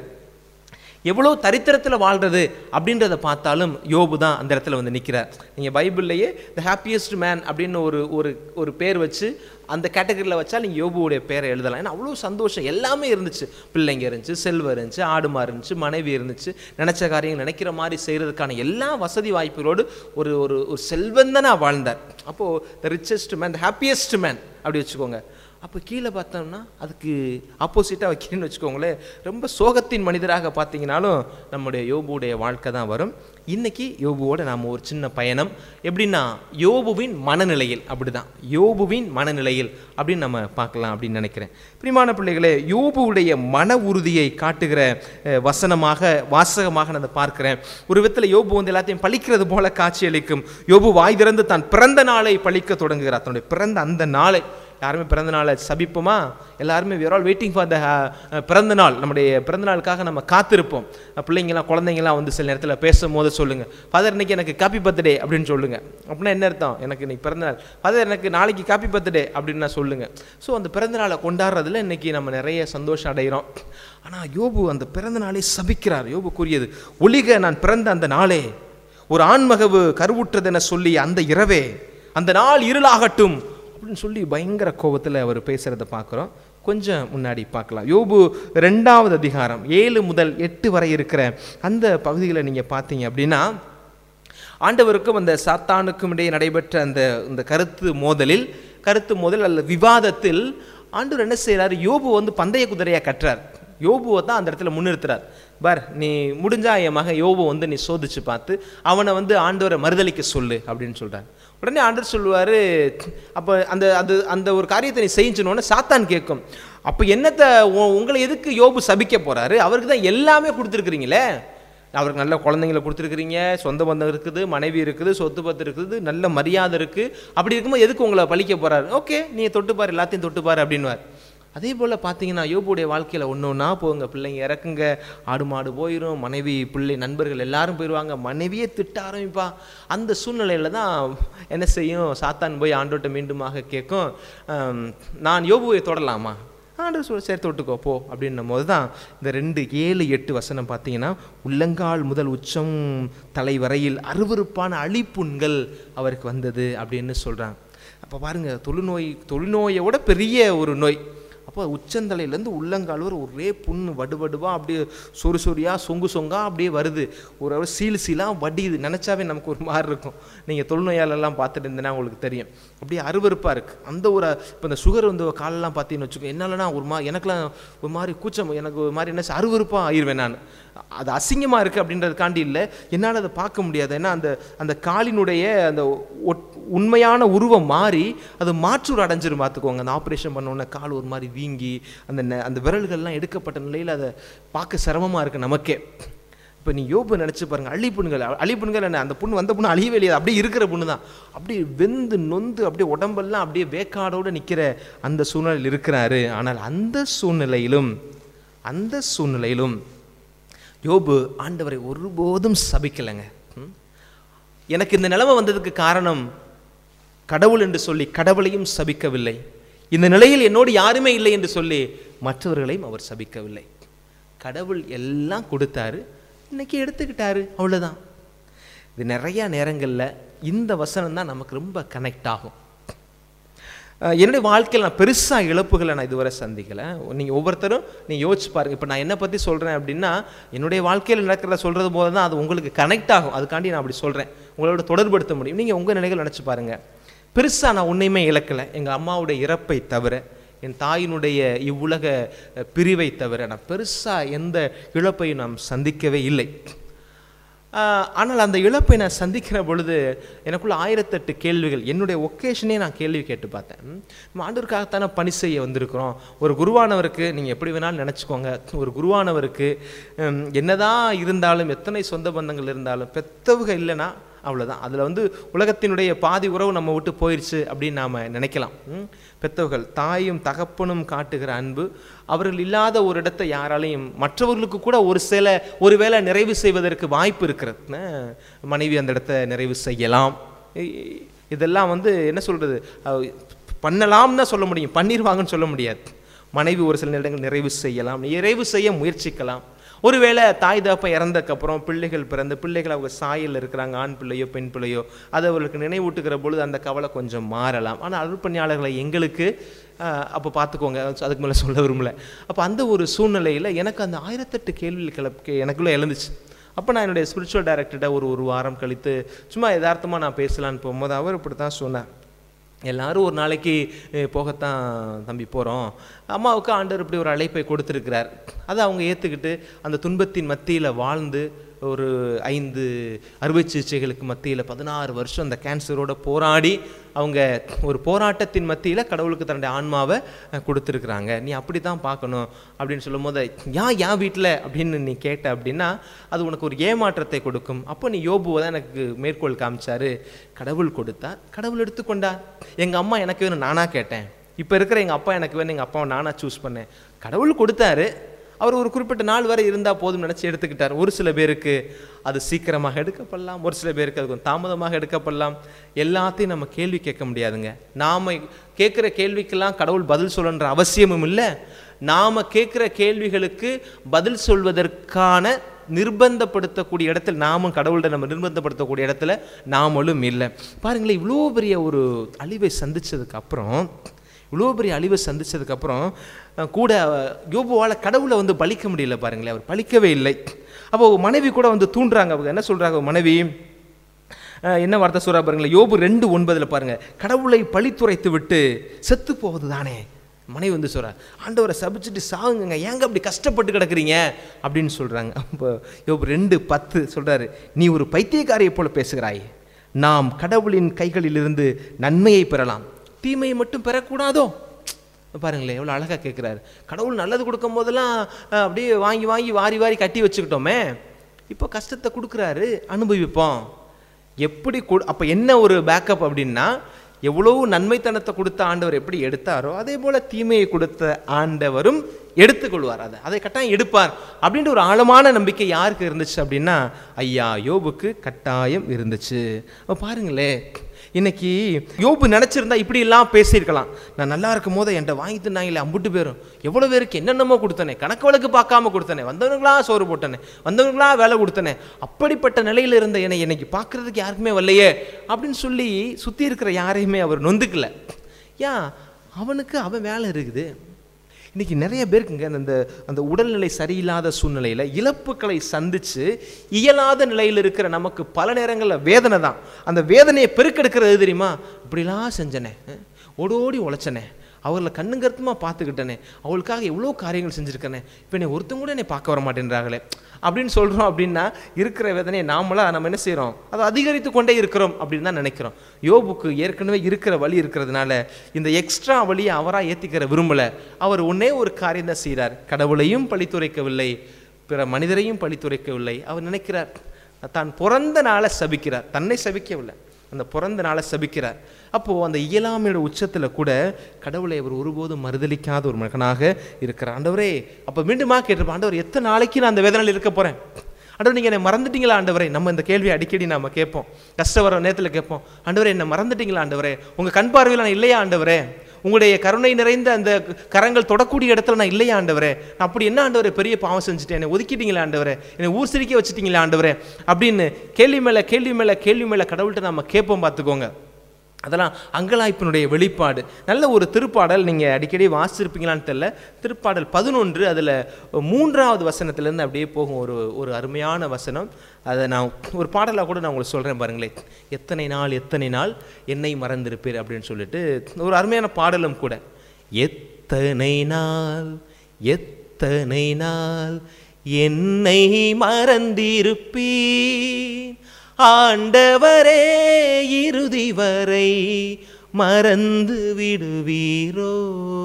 எவ்வளோ தரித்திரத்தில் வாழ்றது அப்படின்றத பார்த்தாலும் யோபு தான் அந்த இடத்துல வந்து நிற்கிறார் நீங்கள் பைபிள்லேயே த ஹாப்பியஸ்ட் மேன் அப்படின்னு ஒரு ஒரு ஒரு பேர் வச்சு அந்த கேட்டகரியில் வச்சா நீங்கள் யோபுவுடைய பேரை எழுதலாம் ஏன்னா அவ்வளோ சந்தோஷம் எல்லாமே இருந்துச்சு பிள்ளைங்க இருந்துச்சு செல்வம் இருந்துச்சு ஆடுமா இருந்துச்சு மனைவி இருந்துச்சு நினச்ச காரியங்கள் நினைக்கிற மாதிரி செய்கிறதுக்கான எல்லா வசதி வாய்ப்புகளோடு ஒரு ஒரு ஒரு செல்வந்தனாக வாழ்ந்தார் அப்போது the richest man the happiest man அப்படி வச்சுக்கோங்க அப்போ கீழே பார்த்தோம்னா அதுக்கு ஆப்போசிட்டாக வைக்கிறேன்னு வச்சுக்கோங்களேன் ரொம்ப சோகத்தின் மனிதராக பார்த்தீங்கனாலும் நம்முடைய யோபுடைய வாழ்க்கை தான் வரும் இன்னைக்கு யோபுவோட நாம் ஒரு சின்ன பயணம் எப்படின்னா யோபுவின் மனநிலையில் அப்படிதான் யோபுவின் மனநிலையில் அப்படின்னு நம்ம பார்க்கலாம் அப்படின்னு நினைக்கிறேன் பிரிமான பிள்ளைகளே யோபுவுடைய மன உறுதியை காட்டுகிற அஹ், வசனமாக வாசகமாக நான் அதை பார்க்கிறேன் ஒரு விதத்தில் யோபு வந்து எல்லாத்தையும் பழிக்கிறது போல காட்சியளிக்கும் யோபு வாய் திறந்து தான் பிறந்த நாளை பழிக்க தொடங்குகிறார் தன்னுடைய பிறந்த அந்த நாளை யாருமே பிறந்த நாளை சபிப்போமா எல்லாருமே we are all waiting for the பிறந்த நாள் நம்முடைய பிறந்த நாளுக்காக நம்ம காத்திருப்போம் அஹ் பிள்ளைங்களாம் குழந்தைங்களாம் வந்து சில நேரத்தில் பேசும்போது சொல்லுங்கள் ஃபாதர் இன்னைக்கு எனக்கு காப்பி பர்த்டே அப்படின்னு சொல்லுங்க அப்படின்னா என்ன அர்த்தம் எனக்கு இன்னைக்கு பிறந்த நாள் ஃபாதர் எனக்கு நாளைக்கு காப்பி பர்த்டே அப்படின்னு நான் சொல்லுங்க ஸோ அந்த பிறந்த நாளை கொண்டாடுறதுல இன்னைக்கு நம்ம நிறைய சந்தோஷம் அடைகிறோம் ஆனால் யோபு அந்த பிறந்த நாளை சபிக்கிறார் யோபு கூறியது ஒளிக நான் பிறந்த அந்த நாளே ஒரு ஆண்மகவு கருவுற்றதென சொல்லி அந்த இரவே அந்த நாள் இருளாகட்டும் அப்படின்னு சொல்லி பயங்கர கோபத்தில் அவர் பேசுகிறத பார்க்குறோம் கொஞ்சம் முன்னாடி பார்க்கலாம் யோபு ரெண்டாவது அதிகாரம் ஏழு முதல் எட்டு வரை இருக்கிற அந்த பகுதிகளை நீங்கள் பார்த்தீங்க அப்படின்னா ஆண்டவருக்கும் அந்த சாத்தானுக்கும் இடையே நடைபெற்ற அந்த இந்த கருத்து மோதலில் கருத்து மோதல் அல்ல விவாதத்தில் ஆண்டவர் என்ன செய்கிறார் யோபு வந்து பந்தய குதிரையாக கட்டுறார் யோபுவை தான் அந்த இடத்துல முன்னிறுத்துறார் பார் நீ முடிஞ்சா என் மகன் யோபு வந்து நீ சோதிச்சு பார்த்து அவனை வந்து ஆண்டவரை மறுதலிக்க சொல்லு அப்படின்னு சொல்றார் உடனே ஆண்டவர் சொல்லுவார் அப்போ அந்த அது அந்த ஒரு காரியத்தை நீ செஞ்சனோன்னு சாத்தான் கேட்கும் அப்போ என்னத்தை உ- உங்களை எதுக்கு யோபு சபிக்க போறாரு அவருக்கு தான் எல்லாமே கொடுத்துருக்குறீங்களே அவருக்கு நல்ல குழந்தைங்களை கொடுத்துருக்குறீங்க சொந்த பந்தம் இருக்குது மனைவி இருக்குது சொத்து பத்து இருக்குது நல்ல மரியாதை இருக்குது அப்படி இருக்கும்போது எதுக்கு உங்களை பழிக்க போறாரு ஓகே நீ தொட்டுப்பார் எல்லாத்தையும் தொட்டுப்பார் அப்படின்னுவார் அதே போல் பார்த்தீங்கன்னா யோபுடைய வாழ்க்கையில் ஒன்று ஒன்றா போங்க பிள்ளைங்க இறக்குங்க ஆடு மாடு போயிடும் மனைவி பிள்ளை நண்பர்கள் எல்லாரும் போயிடுவாங்க மனைவியே திட்ட ஆரம்பிப்பா அந்த சூழ்நிலையில் தான் என்ன செய்யும் சாத்தான் போய் ஆண்டோட்ட மீண்டுமாக கேட்கும் "ஆம், நான் யோபுவை தொடலாமா ஆண்டவர் சொல்ல சரி தொட்டுக்கோ போ அப்படின்னும் போது தான் இந்த ரெண்டு ஏழு எட்டு வசனம் பார்த்தீங்கன்னா உள்ளங்கால் முதல் உச்சம் தலை வரையில் அருவருப்பான அழிப்புண்கள் அவருக்கு வந்தது அப்படின்னு சொல்கிறாங்க அப்போ பாருங்க தொழுநோய் தொழுநோயை விட பெரிய ஒரு நோய் அப்போ உச்சந்தலையிலேருந்து உள்ளங்கால் வரை ஒரே புண்ணு வடுவடுவா அப்படியே சொறு சொறியா சொங்கு சொங்கா அப்படியே வருது ஒரு ஒரு சீல் சீலாக வடியுது நினச்சாவே நமக்கு ஒரு மாதிரி இருக்கும் நீங்கள் தொழுநோயாலெல்லாம் பார்த்துட்டு இருந்தேன்னா உங்களுக்கு தெரியும் அப்படியே அருவருப்பாக இருக்குது அந்த ஒரு இப்போ இந்த சுகர் வந்து காலெல்லாம் பார்த்தீங்கன்னு வச்சுக்கோ என்னாலனா ஒரு மா எனக்குலாம் ஒரு மாதிரி கூச்சம் எனக்கு ஒரு மாதிரி என்ன அருவருப்பாக ஆயிடுவேன் நான் அது அசிங்கமாக இருக்குது அப்படின்றதுக்காண்டி இல்லை என்னால் அதை பார்க்க முடியாது ஏன்னா அந்த அந்த காலினுடைய அந்த ஒட்- உண்மையான உருவம் மாறி அது மாற்றூர் அடைஞ்சிரும் பார்த்துக்கோங்க அந்த ஆப்ரேஷன் பண்ண உடனே கால் ஒரு மாதிரி வீங்கி அந்த நெ- அந்த விரல்கள்லாம் எடுக்கப்பட்ட நிலையில் அதை பார்க்க சிரமமாக இருக்குது நமக்கே இப்போ நீ யோபு நினச்சி பாருங்க அழிப்புண்கள் அழிப்புண்கள் என்ன அந்த புண்ணு வந்த புண்ணு அழியவே இல்லையா அப்படியே இருக்கிற புண்ணு தான் அப்படியே வெந்து நொந்து அப்படியே உடம்பெல்லாம் அப்படியே வேக்காடோடு நிற்கிற அந்த சூழ்நிலையில் இருக்கிறாரு ஆனால் அந்த சூழ்நிலையிலும் அந்த சூழ்நிலையிலும் யோபு ஆண்டவரை ஒருபோதும் சபிக்கலைங்க ம்? எனக்கு இந்த நிலைமை வந்ததுக்கு காரணம் கடவுள் என்று சொல்லி கடவுளையும் சபிக்கவில்லை இந்த நிலையில் என்னோடு யாருமே இல்லை என்று சொல்லி மற்றவர்களையும் அவர் சபிக்கவில்லை கடவுள் எல்லாம் கொடுத்தாரு இன்னைக்கு எடுத்துக்கிட்டாரு அவ்வளோதான் இது நிறையா நேரங்களில் இந்த வசனம் தான் நமக்கு ரொம்ப கனெக்ட் ஆகும் அஹ் என்னுடைய வாழ்க்கையில் நான் பெருசாக இழப்புகளை நான் இதுவரை சந்திக்கலை நீங்கள் ஒவ்வொருத்தரும் நீங்கள் யோசிச்சு பாருங்கள் இப்போ நான் என்ன பற்றி சொல்கிறேன் அப்படின்னா என்னுடைய வாழ்க்கையில் நடக்கிறத சொல்கிறது போது தான் அது உங்களுக்கு கனெக்ட் ஆகும் அதுக்காண்டி நான் அப்படி சொல்கிறேன் உங்களோட தொடர்படுத்த முடியும் நீங்கள் உங்கள் நிலைகள் நினச்சி பாருங்கள் பெருசாக நான் உன்னையுமே இழக்கலை எங்கள் அம்மாவுடைய இறப்பை தவிர என் தாயினுடைய இவ்வுலக அஹ், பிரிவை தவிர நான் பெருசாக எந்த இழப்பையும் நான் சந்திக்கவே இல்லை ஆஹ், ஆனால் அந்த இழப்பை நான் சந்திக்கிற பொழுது எனக்குள்ள ஆயிரத்தெட்டு கேள்விகள் என்னுடைய ஒகேஷனே நான் கேள்வி கேட்டு பார்த்தேன் ம், நம்ம ஆண்டவருக்காகத்தானே பணி செய்ய வந்திருக்கிறோம் ஒரு குருவானவருக்கு நீங்கள் எப்படி வேணாலும் நினச்சிக்கோங்க ஒரு குருவானவருக்கு ம், என்னதான் இருந்தாலும் எத்தனை சொந்த பந்தங்கள் இருந்தாலும் பெத்தவங்க இல்லைன்னா அவ்வளோதான் அதில் வந்து உலகத்தினுடைய பாதி உறவு நம்ம விட்டு போயிடுச்சு அப்படின்னு நாம் நினைக்கலாம் ம்? பெத்தவர்கள் தாயும் தகப்பனும் காட்டுகிற அன்பு அவர்கள் இல்லாத ஒரு இடத்தை யாராலையும் மற்றவர்களுக்கு கூட ஒரு சில ஒருவேளை நிறைவு செய்வதற்கு வாய்ப்பு இருக்கிறது அஹ் மனைவி அந்த இடத்த நிறைவு செய்யலாம் இ- இதெல்லாம் வந்து என்ன சொல்கிறது பண்ணலாம்னு தான் சொல்ல முடியும் பண்ணிடுவாங்கன்னு சொல்ல முடியாது மனைவி ஒரு சில நேரங்கள் நிறைவு செய்யலாம் நிறைவு செய்ய முயற்சிக்கலாம் ஒருவேளை தாய் தகப்பன் இறந்ததுக்கப்புறம் பிள்ளைகள் பிறந்து பிள்ளைகள் அவங்க சாயலில் இருக்கிறாங்க ஆண் பிள்ளையோ பெண் பிள்ளையோ அது அவர்களுக்கு நினைவூட்டுகிற பொழுது அந்த கவலை கொஞ்சம் மாறலாம் ஆனால் அருட்பணியாளர்களை எங்களுக்கு அப்போ பார்த்துக்கோங்க அதுக்கு மேலே சொல்ல விரும்பல அப்போ அந்த ஒரு சூழ்நிலையில் எனக்கு அந்த ஆயிரத்தெட்டு கேள்விகள் கிளப்ப எனக்குள்ளே எழுந்துச்சு அப்போ நான் என்னுடைய ஸ்பிரிச்சுவல் டைரக்டர்கிட்ட ஒரு ஒரு வாரம் கழித்து சும்மா யதார்த்தமாக நான் பேசலான்னு போகும்போது அவர் இப்படி தான் சொன்னார் எல்லாரும் ஒரு நாளைக்கு அஹ், போகத்தான் தம்பி போகிறோம் அம்மாவுக்கு ஆண்டவர் இப்படி ஒரு அழைப்பை கொடுத்துருக்கிறார் அதை அவங்க ஏற்றுக்கிட்டு அந்த துன்பத்தின் மத்தியில் வாழ்ந்து ஒரு ஐந்து அறுவை சிகிச்சைகளுக்கு மத்தியில் பதினாறு வருஷம் அந்த கேன்சரோட போராடி அவங்க ஒரு போராட்டத்தின் மத்தியில் கடவுளுக்கு தன்னுடைய ஆன்மாவை அஹ், கொடுத்துருக்குறாங்க நீ அப்படி தான் பார்க்கணும் அப்படின்னு சொல்லும் போது ஏன் என் வீட்டில் அப்படின்னு நீ கேட்ட அப்படின்னா அது உனக்கு ஒரு ஏமாற்றத்தை கொடுக்கும் அப்போ நீ யோபுவை தான் எனக்கு மேற்கோள் காமிச்சாரு கடவுள் கொடுத்தார் கடவுள் எடுத்துக்கொண்டார் எங்கள் அம்மா எனக்கு வேணும் நானாக கேட்டேன் இப்போ இருக்கிற எங்கள் அப்பா எனக்கு வேணும் எங்கள் அப்பாவை நானாக சூஸ் பண்ணேன் கடவுள் கொடுத்தாரு அவர் ஒரு குறிப்பிட்ட நாள் வரை இருந்தால் போதும் நினச்சி எடுத்துக்கிட்டார் ஒரு சில பேருக்கு அது சீக்கிரமாக எடுக்கப்படலாம் ஒரு சில பேருக்கு அது கொஞ்சம் தாமதமாக எடுக்கப்படலாம் எல்லாத்தையும் நம்ம கேள்வி கேட்க முடியாதுங்க நாம் கேட்குற கேள்விக்கெல்லாம் கடவுள் பதில் சொல்லன்ற அவசியமும் இல்லை நாம் கேட்குற கேள்விகளுக்கு பதில் சொல்வதற்கான நிர்பந்தப்படுத்தக்கூடிய இடத்தில் நாமும் கடவுள்கிட்ட நம்ம நிர்பந்தப்படுத்தக்கூடிய இடத்துல நாமளும் இல்லை பாருங்களேன் இவ்வளோ பெரிய ஒரு அழிவை சந்திச்சதுக்கு அப்புறம் இவ்வளோ பெரிய அழிவை சந்திச்சதுக்கப்புறம் அஹ், கூட அஹ், யோபுவால் கடவுளை வந்து பலிக்க முடியல பாருங்களேன் அவர் பலிக்கவே இல்லை அப்போ மனைவி கூட வந்து தூண்டுறாங்க அவங்க என்ன சொல்கிறாங்க மனைவி அஹ், என்ன வார்த்தை சொல்றா பாருங்களேன் யோபு ரெண்டு ஒன்பதில் பாருங்க கடவுளை பழித்துரைத்து விட்டு செத்து போவது தானே மனைவி வந்து சொல்றா ஆண்டவரை சபிச்சுட்டு சாகுங்க ஏங்க அப்படி கஷ்டப்பட்டு கிடக்குறீங்க அப்படின்னு சொல்றாங்க அப்போ யோபு ரெண்டு பத்து சொல்றாரு நீ ஒரு பைத்தியக்காரியை போல பேசுகிறாய் நாம் கடவுளின் கைகளிலிருந்து நன்மையை பெறலாம் தீமையை மட்டும் பெறக்கூடாதோ பாருங்களேன் எவ்வளோ அழகாக கேட்குறாரு கடவுள் நல்லது கொடுக்கும் போதெல்லாம் அஹ், அப்படியே வாங்கி வாங்கி வாரி வாரி கட்டி வச்சுக்கிட்டோமே இப்போ கஷ்டத்தை கொடுக்குறாரு அனுபவிப்போம் எப்படி கொடு அப்போ என்ன ஒரு பேக்கப் அப்படின்னா எவ்வளவு நன்மைத்தனத்தை கொடுத்த ஆண்டவர் எப்படி எடுத்தாரோ அதே போல தீமையை கொடுத்த ஆண்டவரும் எடுத்துக்கொள்வார் அதை அதை கட்டாயம் எடுப்பார் அப்படின்ற ஒரு ஆழமான நம்பிக்கை யாருக்கு இருந்துச்சு அப்படின்னா ஐயா யோபுக்கு கட்டாயம் இருந்துச்சு அப்ப பாருங்களே இன்னைக்கு யோபு நினச்சிருந்தா இப்படி எல்லாம் பேசியிருக்கலாம் நான் நல்லா இருக்கும் போது என்கிட்ட வாங்கி தின்னாங்களே அம்புட்டு பேரும் எவ்வளோ பேருக்கு என்னென்னமோ கொடுத்தனே கணக்கு வழக்கு பார்க்காம கொடுத்தனே வந்தவனுங்களா சோறு போட்டனே வந்தவனுங்களா வேலை கொடுத்தனே அப்படிப்பட்ட நிலையில் இருந்த என்னை இன்னைக்கு பார்க்கறதுக்கு யாருக்குமே வரலையே அப்படின்னு சொல்லி சுற்றி இருக்கிற யாரையுமே அவர் நொந்துக்கல ஏன் அவனுக்கு அவன் வேலை இருக்குது இன்னைக்கு நிறைய பேருக்குங்க அந்த அந்த உடல்நிலை சரியில்லாத சூழ்நிலையில் இழப்புகளை சந்திச்சு இயலாத நிலையில் இருக்கிற நமக்கு பல நேரங்களில் வேதனை தான் அந்த வேதனையை பெருக்கெடுக்கிறது எது தெரியுமா இப்படிலாம் செஞ்சனே அஹ், ஓடோடி உழைச்சனே அவர்களை கண்ணுங்கருத்துமா பார்த்துக்கிட்டனே அவளுக்காக எவ்வளோ காரியங்கள் செஞ்சுருக்கனே இப்போ என்னை ஒருத்தங்க கூட என்னை பார்க்க வர மாட்டேன்றாங்களே அப்படின்னு சொல்கிறோம் அப்படின்னா இருக்கிற வேதனையை நாமளா நம்ம என்ன செய்கிறோம் அதை அதிகரித்து கொண்டே இருக்கிறோம் அப்படின்னு தான் நினைக்கிறோம் யோபுக்கு ஏற்கனவே இருக்கிற வழி இருக்கிறதுனால இந்த எக்ஸ்ட்ரா வழியை அவராக ஏற்றிக்கிற விரும்பலை அவர் ஒன்னே ஒரு காரியம் தான் செய்கிறார் கடவுளையும் பழித்துரைக்கவில்லை பிற மனிதரையும் பழித்துரைக்கவில்லை அவர் நினைக்கிறார் தான் பிறந்த நாளை சபிக்கிறார் தன்னை சபிக்கவில்லை அந்த பிறந்த நாளை சபிக்கிறார் அப்போது அந்த இயலாமையோட உச்சத்தில் கூட கடவுளை அவர் ஒருபோதும் மறுதலிக்காத ஒரு மகனாக இருக்கிறார் ஆண்டவரே அப்போ மீண்டுமா கேட்டிருப்போம் ஆண்டவர் எத்தனை நாளைக்கு நான் அந்த வேதனையில் இருக்க போகிறேன் ஆண்டவர் நீங்கள் என்னை மறந்துட்டீங்களா ஆண்டவரே நம்ம இந்த கேள்வி அடிக்கடி நாம கேட்போம் கஷ்டம் வர நேரத்தில் கேட்போம் ஆண்டவரே என்னை மறந்துட்டீங்களா ஆண்டவரே உங்கள் கண் பார்வையில் நான் இல்லையா ஆண்டவரே உங்களுடைய கருணை நிறைந்த அந்த கரங்கள் தொடக்கூடிய இடத்துல நான் இல்லையா ஆண்டவரே நான் அப்படி என்ன ஆண்டவரே பெரிய பாவம் செஞ்சுட்டேன் என்னை ஒதுக்கிட்டீங்களா ஆண்டவரே என்னை ஊர் சிரிக்க வச்சுட்டீங்களா ஆண்டவரே அப்படின்னு கேள்வி மேலே கேள்வி மேலே கேள்வி மேலே கடவுள்கிட்ட நம்ம கேட்போம் பார்த்துக்கோங்க அதெல்லாம் அங்கலாய்ப்பினுடைய வெளிப்பாடு நல்ல ஒரு திருப்பாடல் நீங்கள் அடிக்கடி வாசிச்சிருப்பீங்களான்னு தெரியல திருப்பாடல் பதினொன்று அதில் மூன்றாவது வசனத்திலேருந்து அப்படியே போகும் ஒரு ஒரு அருமையான வசனம் அதை நான் ஒரு பாடலாக கூட நான் உங்களுக்கு சொல்கிறேன் பாருங்களேன் எத்தனை நாள் எத்தனை நாள் என்னை மறந்திருப்பீர் அப்படின்னு சொல்லிட்டு ஒரு அருமையான பாடலும் கூட எத்தனை நாள் எத்தனை நாள் என்னை மறந்திருப்பீர் ஆண்டவரே இறுதி வரை மறந்து விடுவீரோ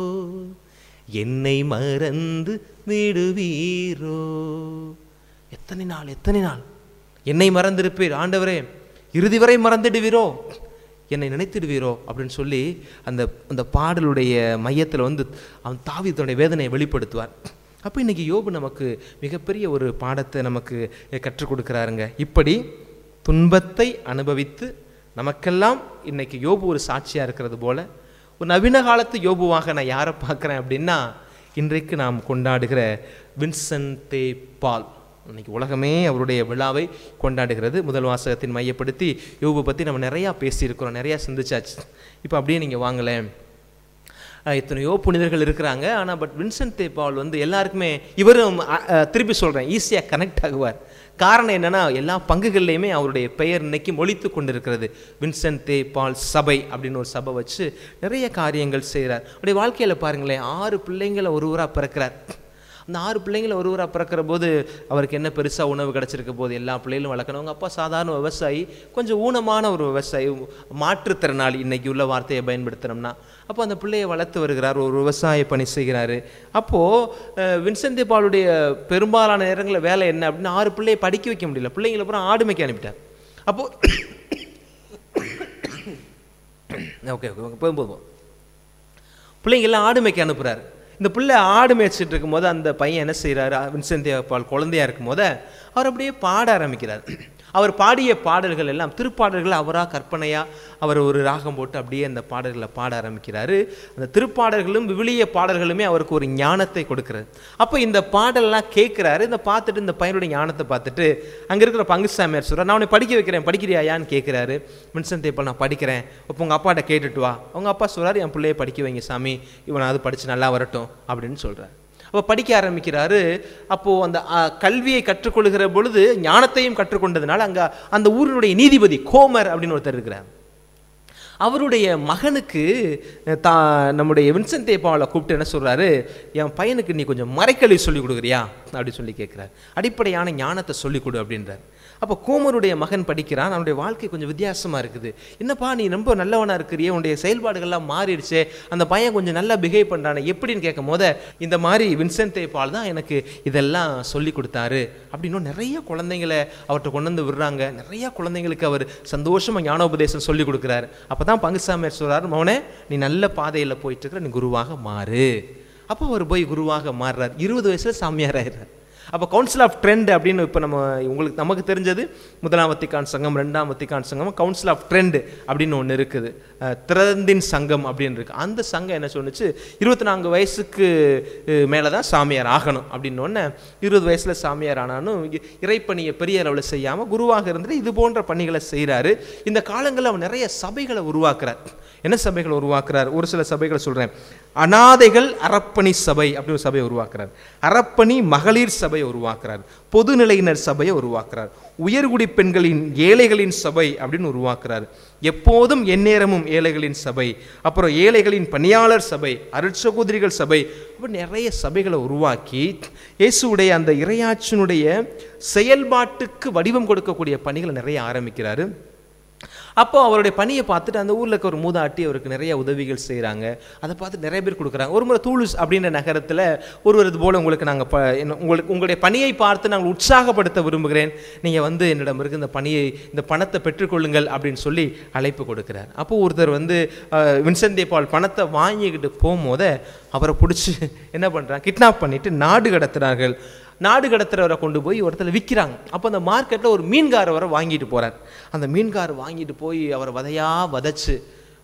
என்னை மறந்து விடுவீரோ எத்தனை நாள் எத்தனை நாள் என்னை மறந்திருப்பீர் ஆண்டவரே இறுதி வரை மறந்துடுவீரோ என்னை நினைத்திடுவீரோ அப்படின்னு சொல்லி அந்த அந்த பாடலுடைய மையத்தில் வந்து அவன் தாவி தன்னுடைய வேதனையை வெளிப்படுத்துவார் அப்போ இன்னைக்கு யோபு நமக்கு மிகப்பெரிய ஒரு பாடத்தை நமக்கு கற்றுக் கொடுக்குறாருங்க இப்படி துன்பத்தை அனுபவித்து நமக்கெல்லாம் இன்னைக்கு யோபு ஒரு சாட்சியாக இருக்கிறது போல ஒரு நவீன காலத்து யோபுவாக நான் யாரை பார்க்குறேன் அப்படின்னா இன்றைக்கு நாம் கொண்டாடுகிற வின்சென்டே பால் இன்னைக்கு உலகமே அவருடைய விழாவை கொண்டாடுகிறது முதல் வாசகத்தின் மையப்படுத்தி யோபு பற்றி நம்ம நிறையா பேசியிருக்கிறோம் நிறையா சிந்திச்சாச்சு இப்போ அப்படியே நீங்கள் வாங்கலேன் அஹ் எத்தனையோ புனிதர்கள் இருக்கிறாங்க ஆனால் பட் வின்சென்ட் தே பால் வந்து எல்லாருக்குமே இவரும் அஹ், அஹ், திருப்பி சொல்கிறேன் ஈஸியாக கனெக்ட் ஆகுவார் காரணம் என்னன்னா எல்லா பங்குகள்லையுமே அவருடைய பெயர் இன்னைக்கு மொழித்து கொண்டிருக்கிறது வின்சென்ட் தே பால் சபை அப்படின்னு ஒரு சபை வச்சு நிறைய காரியங்கள் செய்கிறார் அவருடைய வாழ்க்கையில் பாருங்களேன் ஆறு பிள்ளைங்களை ஒருவராக பிறக்கிறார் அந்த ஆறு பிள்ளைங்கள ஒருவராக பிறக்கிற போது அவருக்கு என்ன பெருசாக உணவு கிடச்சிருக்க போது எல்லா பிள்ளைகளும் வளர்க்கணும் அவங்க அப்பா சாதாரண விவசாயி கொஞ்சம் ஊனமான ஒரு விவசாயி மாற்றுத்திறனாளி இன்னைக்கு உள்ள வார்த்தையை பயன்படுத்தினோம்னா அப்போ அந்த பிள்ளையை வளர்த்து வருகிறார் ஒரு விவசாய பணி செய்கிறாரு அப்போது வின்சென்ட் பாலுடைய பெரும்பாலான நேரங்களில் வேலை என்ன அப்படின்னு ஆறு பிள்ளையை படிக்க வைக்க முடியல பிள்ளைங்களை அப்புறம் ஆடு மேய்க்க அனுப்பிட்டார் அப்போது ஓகே ஓகே போதும் போதும் பிள்ளைங்கெல்லாம் ஆடு மேய்க்க அனுப்புகிறாரு இந்த பிள்ளை ஆடு மேய்ச்சிட்டு இருக்கும்போது அந்த பையன் என்ன செய்கிறாரு வின்சென்ட் பால் குழந்தையா இருக்கும்போது அவர் அப்படியே பாட ஆரம்பிக்கிறார் அவர் பாடிய பாடல்கள் எல்லாம் திருப்பாடல்கள் அவராக கற்பனையாக அவர் ஒரு ராகம் போட்டு அப்படியே அந்த பாடல்களை பாட ஆரம்பிக்கிறாரு அந்த திருப்பாடல்களும் விவிலிய பாடல்களுமே அவருக்கு ஒரு ஞானத்தை கொடுக்கிறது அப்போ இந்த பாடல்லாம் கேட்குறாரு இந்த பார்த்துட்டு இந்த பையனுடைய ஞானத்தை பார்த்துட்டு அங்கே இருக்கிற பங்கு சாமியார் சொல்கிறார் நான் உன்னை படிக்க வைக்கிறேன் படிக்கிறியாயான்னு கேட்குறாரு வின்சென்ட் தேப்பல் நான் படிக்கிறேன் அப்போ உங்கள் அப்பாட்ட கேட்டுட்டு வா அவங்க அப்பா சொல்கிறார் என் பிள்ளையை படிக்க வைங்க சாமி இவன் அது படித்து நல்லா வரட்டும் அப்படின்னு சொல்கிறார் அப்போ படிக்க ஆரம்பிக்கிறாரு அப்போது அந்த அ, கல்வியை கற்றுக்கொள்கிற பொழுது ஞானத்தையும் கற்றுக்கொண்டதுனால அங்கே அந்த ஊரினுடைய நீதிபதி கோமர் அப்படின்னு ஒருத்தர் இருக்கிறார் அவருடைய மகனுக்கு அஹ், தா நம்முடைய வின்சென்ட் தேப்பாவை கூப்பிட்டு என்ன சொல்கிறாரு என் பையனுக்கு நீ கொஞ்சம் மறைக்கல்வி சொல்லிக் கொடுக்குறியா அப்படின்னு சொல்லி கேட்குறாரு அடிப்படையான ஞானத்தை சொல்லிக் கொடு அப்படின்றார் அப்போ கோமருடைய மகன் படிக்கிறான் அவனுடைய வாழ்க்கை கொஞ்சம் வித்தியாசமாக இருக்குது என்னப்பா நீ ரொம்ப நல்லவனாக இருக்கிறியே உன்னுடைய செயல்பாடுகள்லாம் மாறிடுச்சே அந்த பையன் கொஞ்சம் நல்லா பிஹேவ் பண்ணுறானே எப்படின்னு கேட்கும் போது இந்த மாதிரி வின்சென்ட் தேப்பால் தான் எனக்கு இதெல்லாம் சொல்லி கொடுத்தாரு அப்படின்னும் நிறைய குழந்தைங்களை அவர்கிட்ட கொண்டு வந்து விடுறாங்க நிறைய குழந்தைங்களுக்கு அவர் சந்தோஷமாக ஞானோபதேசம் சொல்லி கொடுக்குறாரு அப்போ தான் பங்குசாமியார் சொல்கிறார் மௌனே நீ நல்ல பாதையில் போயிட்டு இருக்கிற நீ குருவாக மாறு அப்போ அவர் போய் குருவாக மாறுறார் இருபது வயசில் சாமியார் ஆயிடுறார் அப்போ கவுன்சில் ஆஃப் ட்ரெண்ட் அப்படின்னு இப்போ நம்ம உங்களுக்கு நமக்கு தெரிஞ்சது முதலாம் வத்திக்கான் சங்கம் ரெண்டாம் வத்திக்கான் சங்கம் கவுன்சில் ஆஃப் ட்ரெண்ட் அப்படின்னு ஒன்று இருக்குது அஹ், திறந்தின் சங்கம் அப்படின்னு இருக்கு அந்த சங்கம் என்ன சொன்னுச்சு இருபத்தி நான்கு வயசுக்கு மேலே தான் சாமியார் ஆகணும் அப்படின்னு ஒன்று இருபது வயசில் சாமியார் ஆனாலும் இ- இறைப்பணியை பெரிய அளவில் செய்யாமல் குருவாக இருந்துட்டு இது போன்ற பணிகளை செய்கிறாரு இந்த காலங்களில் அவர் நிறைய சபைகளை உருவாக்குறார் என்ன சபைகளை உருவாக்குறார் ஒரு சில சபைகளை சொல்கிறேன் அனாதைகள் அறப்பணி சபை அப்படின்னு ஒரு சபையை உருவாக்குறார் அறப்பணி மகளிர் சபையை உருவாக்குறார் பொதுநிலையினர் சபையை உருவாக்குறார் உயர்குடி பெண்களின் ஏழைகளின் சபை அப்படின்னு உருவாக்குறார் எப்போதும் எந்நேரமும் ஏழைகளின் சபை அப்புறம் ஏழைகளின் பணியாளர் சபை அருட்சகோதரிகள் சபை அப்படி நிறைய சபைகளை உருவாக்கி இயேசுவுடைய அந்த இறையாட்சினுடைய செயல்பாட்டுக்கு வடிவம் கொடுக்கக்கூடிய பணிகளை நிறைய ஆரம்பிக்கிறாரு அப்போ அவருடைய பணியை பார்த்துட்டு அந்த ஊரில் இருக்க ஒரு மூதாட்டி அவருக்கு நிறைய உதவிகள் செய்கிறாங்க அதை பார்த்து நிறைய பேர் கொடுக்குறாங்க ஒரு முறை தூளுஸ் அப்படின்ற நகரத்தில் ஒருவர் இது போல் உங்களுக்கு நாங்கள் ப என்ன- உங்களுக்கு உங்களுடைய பணியை பார்த்து நாங்கள் உற்சாகப்படுத்த விரும்புகிறேன் நீங்கள் வந்து என்னிடம் இருக்க இந்த பணியை இந்த பணத்தை பெற்றுக்கொள்ளுங்கள் அப்படின்னு சொல்லி அழைப்பு கொடுக்குறார் அப்போ ஒருத்தர் வந்து அஹ், வின்சென்ட் தே பால் பணத்தை வாங்கிக்கிட்டு போகும்போதே அவரை பிடிச்சி என்ன பண்ணுறாங்க கிட்னாப் பண்ணிட்டு நாடு கடத்துறார்கள் நாடு கடத்துறவரை கொண்டு போய் ஒரு இடத்துல விற்கிறாங்க அப்போ அந்த மார்க்கெட்டில் ஒரு மீன்கார வரை வாங்கிட்டு போகிறார் அந்த மீன்கார் வாங்கிட்டு போய் அவரை வதையா வதைச்சு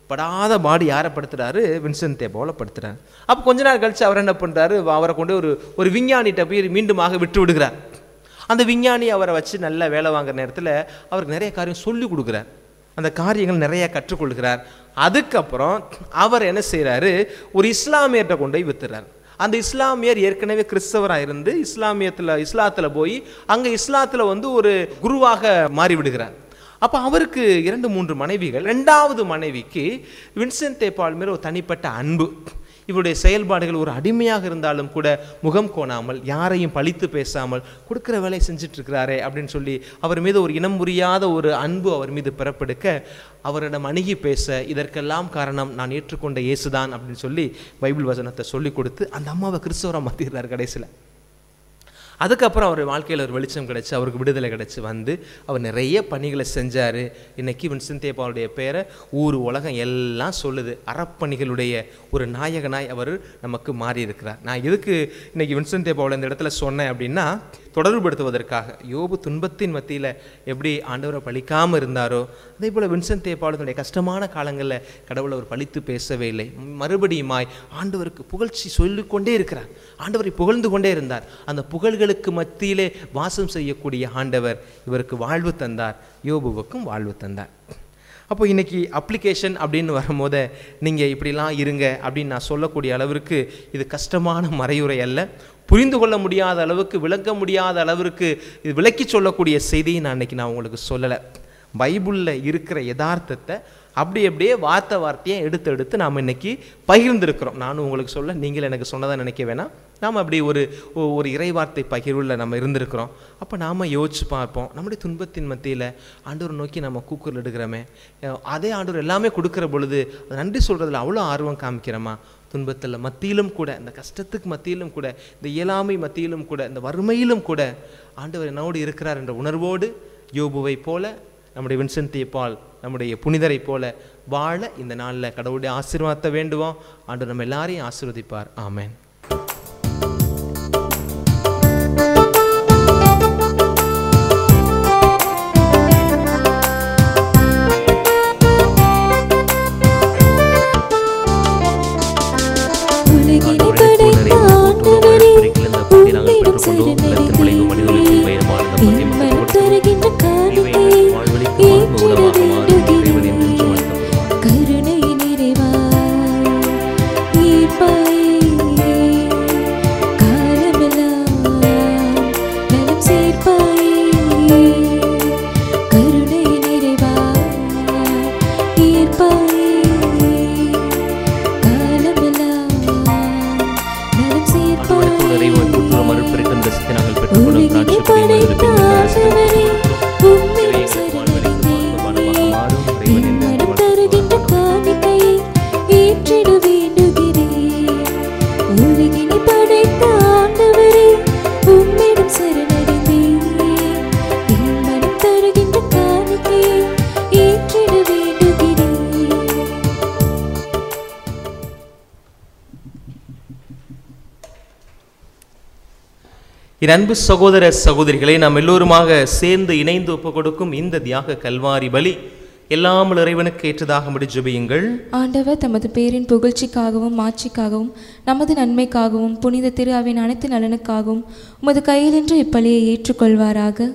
படாத பாடி யாரை படுத்துறாரு வின்சென்ட் தேப்பாவில் படுத்துறாரு அப்போ கொஞ்ச நாள் கழிச்சு அவர் என்ன பண்ணுறாரு அவரை கொண்டு ஒரு ஒரு விஞ்ஞானிகிட்ட போய் மீண்டுமாக விட்டு விடுகிறார் அந்த விஞ்ஞானி அவரை வச்சு நல்லா வேலை வாங்குற நேரத்தில் அவருக்கு நிறைய காரியம் சொல்லி கொடுக்குறார் அந்த காரியங்கள் நிறைய கற்றுக்கொள்கிறார் அதுக்கப்புறம் அவர் என்ன செய்கிறாரு ஒரு இஸ்லாமியர்கிட்ட கொண்டு போய் வித்துறார் அந்த இஸ்லாமியர் ஏற்கனவே கிறிஸ்தவராக இருந்து இஸ்லாமியத்தில் இஸ்லாத்தில் போய் அங்கே இஸ்லாத்தில் வந்து ஒரு குருவாக மாறி விடுகிறார் அப்போ அவருக்கு இரண்டு மூன்று மனைவிகள் ரெண்டாவது மனைவிக்கு வின்சென்ட் தேப்பால் மேல் ஒரு தனிப்பட்ட அன்பு இவருடைய செயல்பாடுகள் ஒரு அடிமையாக இருந்தாலும் கூட முகம் கோணாமல் யாரையும் பழித்து பேசாமல் கொடுக்குற வேலையை செஞ்சுட்டு இருக்கிறாரே அப்படின்னு சொல்லி அவர் மீது ஒரு இனம் புரியாத ஒரு அன்பு அவர் மீது பிறப்பெடுக்க அவரிடம் அணுகி பேச இதற்கெல்லாம் காரணம் நான் ஏற்றுக்கொண்ட இயேசுதான் அப்படின்னு சொல்லி பைபிள் வசனத்தை சொல்லி கொடுத்து அந்த அம்மாவை கிறிஸ்தவராக மாற்றிடுறார் கடைசியில் அதுக்கப்புறம் அவர் வாழ்க்கையில் ஒரு வெளிச்சம் கிடைச்சு அவருக்கு விடுதலை கிடைச்சு வந்து அவர் நிறைய பணிகளை செஞ்சார் இன்னைக்கு வின்சென்ட் தேப்பாவுடைய பேரை ஊர் உலகம் எல்லாம் சொல்லுது அறப்பணிகளுடைய ஒரு நாயகனாய் அவர் நமக்கு மாறி இருக்கிறார் நான் எதுக்கு இன்னைக்கு வின்சென்ட் தேப்பாவில் இந்த இடத்துல சொன்னேன் அப்படின்னா தொடர்புபடுத்துவதற்காக யோபு துன்பத்தின் மத்தியில் எப்படி ஆண்டவரை பழிக்காமல் இருந்தாரோ அதே போல் வின்சென்ட் தேப்பாளனுடைய கஷ்டமான காலங்களில் கடவுளை அவர் பழித்து பேசவே இல்லை மறுபடியுமாய் ஆண்டவருக்கு புகழ்ச்சி சொல்லிக்கொண்டே இருக்கிறார் ஆண்டவரை புகழ்ந்து கொண்டே இருந்தார் அந்த புகழ்களுக்கு மத்தியிலே வாசம் செய்யக்கூடிய ஆண்டவர் இவருக்கு வாழ்வு தந்தார் யோபுவுக்கும் வாழ்வு தந்தார் அப்போ இன்னைக்கு அப்ளிகேஷன் அப்படின்னு வரும்போது நீங்கள் இப்படிலாம் இருங்க அப்படின்னு நான் சொல்லக்கூடிய அளவிற்கு இது கஷ்டமான மறையுரை அல்ல புரிந்து கொள்ள முடியாத அளவுக்கு விளக்க முடியாத அளவிற்கு இது விளக்கி சொல்லக்கூடிய செய்தியை நான் இன்னைக்கு நான் உங்களுக்கு சொல்லலை பைபிளில் இருக்கிற யதார்த்தத்தை அப்படி அப்படியே வார்த்தை வார்த்தையை எடுத்து எடுத்து நாம் இன்னைக்கு பகிர்ந்திருக்கிறோம் நானும் உங்களுக்கு சொல்ல நீங்கள் எனக்கு சொன்னதாக நினைக்க வேணாம் நாம் அப்படி ஒரு ஒ- ஒரு இறைவார்த்தை பகிர்வில் நம்ம இருந்திருக்கிறோம் அப்போ நாம் யோசிச்சு பார்ப்போம் நம்முடைய துன்பத்தின் மத்தியில் ஆண்டவர் நோக்கி நம்ம கூக்குரல் எடுக்கிறோமே அஹ் அதே ஆண்டவர் எல்லாமே கொடுக்குற பொழுது அது நன்றி சொல்கிறதுல அவ்வளோ ஆர்வம் காமிக்கிறோமா துன்பத்தில் மத்தியிலும் கூட இந்த கஷ்டத்துக்கு மத்தியிலும் கூட இந்த இயலாமை மத்தியிலும் கூட இந்த வறுமையிலும் கூட ஆண்டவர் என்னோடு இருக்கிறார் என்ற உணர்வோடு யோபுவை போல நம்முடைய வின்சென்ட் பால் நம்முடைய புனிதரை போல வாழ இந்த நாளில் கடவுளுடைய ஆசீர்வாதத்தை வேண்டுவோம் ஆண்டு நம்ம எல்லாரையும் ஆசீர்வதிப்பார் ஆமென் உலகினை படைத்த ஆண்டவரே, உம்மிடம் சரணடைந்தேன். என் மனம் தருகின்ற காணிக்கையை ஏற்றிட வேண்டுகிறேன். கருணை நிறைவாய் ஈர்ப்பாயே, காலமெல்லாம் நலம் சேர்ப்பாயே. கருணை நிறைவாய் ஈர்ப்பாயே, காலமெல்லாம் நலம் சேர்ப்பாயே. உலகினை படைத்த ஆண்டவரே, உம்மிடம் சரணடைந்தேன். என் மனம் தருகின்ற காணிக்கையை ஏற்றிட வேண்டுகிறேன். உலகினை படைத்த ஆண்டவரே, உம்மிடம் சரணடைந்தேன். என் மனம் தருகின்ற காணிக்கையை ஏற்றிட வேண்டுகிறேன். என் அன்பு சகோதர சகோதரிகளை நாம் எல்லோருமாக சேர்ந்து இணைந்து ஒப்புக் கொடுக்கும் இந்த தியாக கல்வாரி பலி எல்லாம் இறைவனுக்கு ஏற்றதாக முடி ஜெபியுங்கள் ஆண்டவர் தமது பேரின் புகழ்ச்சிக்காகவும் மாட்சிக்காகவும் நமது நன்மைக்காகவும் புனித திரு அவின் அனைத்து நலனுக்காகவும் உமது கையிலின்று இப்பலியை ஏற்றுக்கொள்வாராக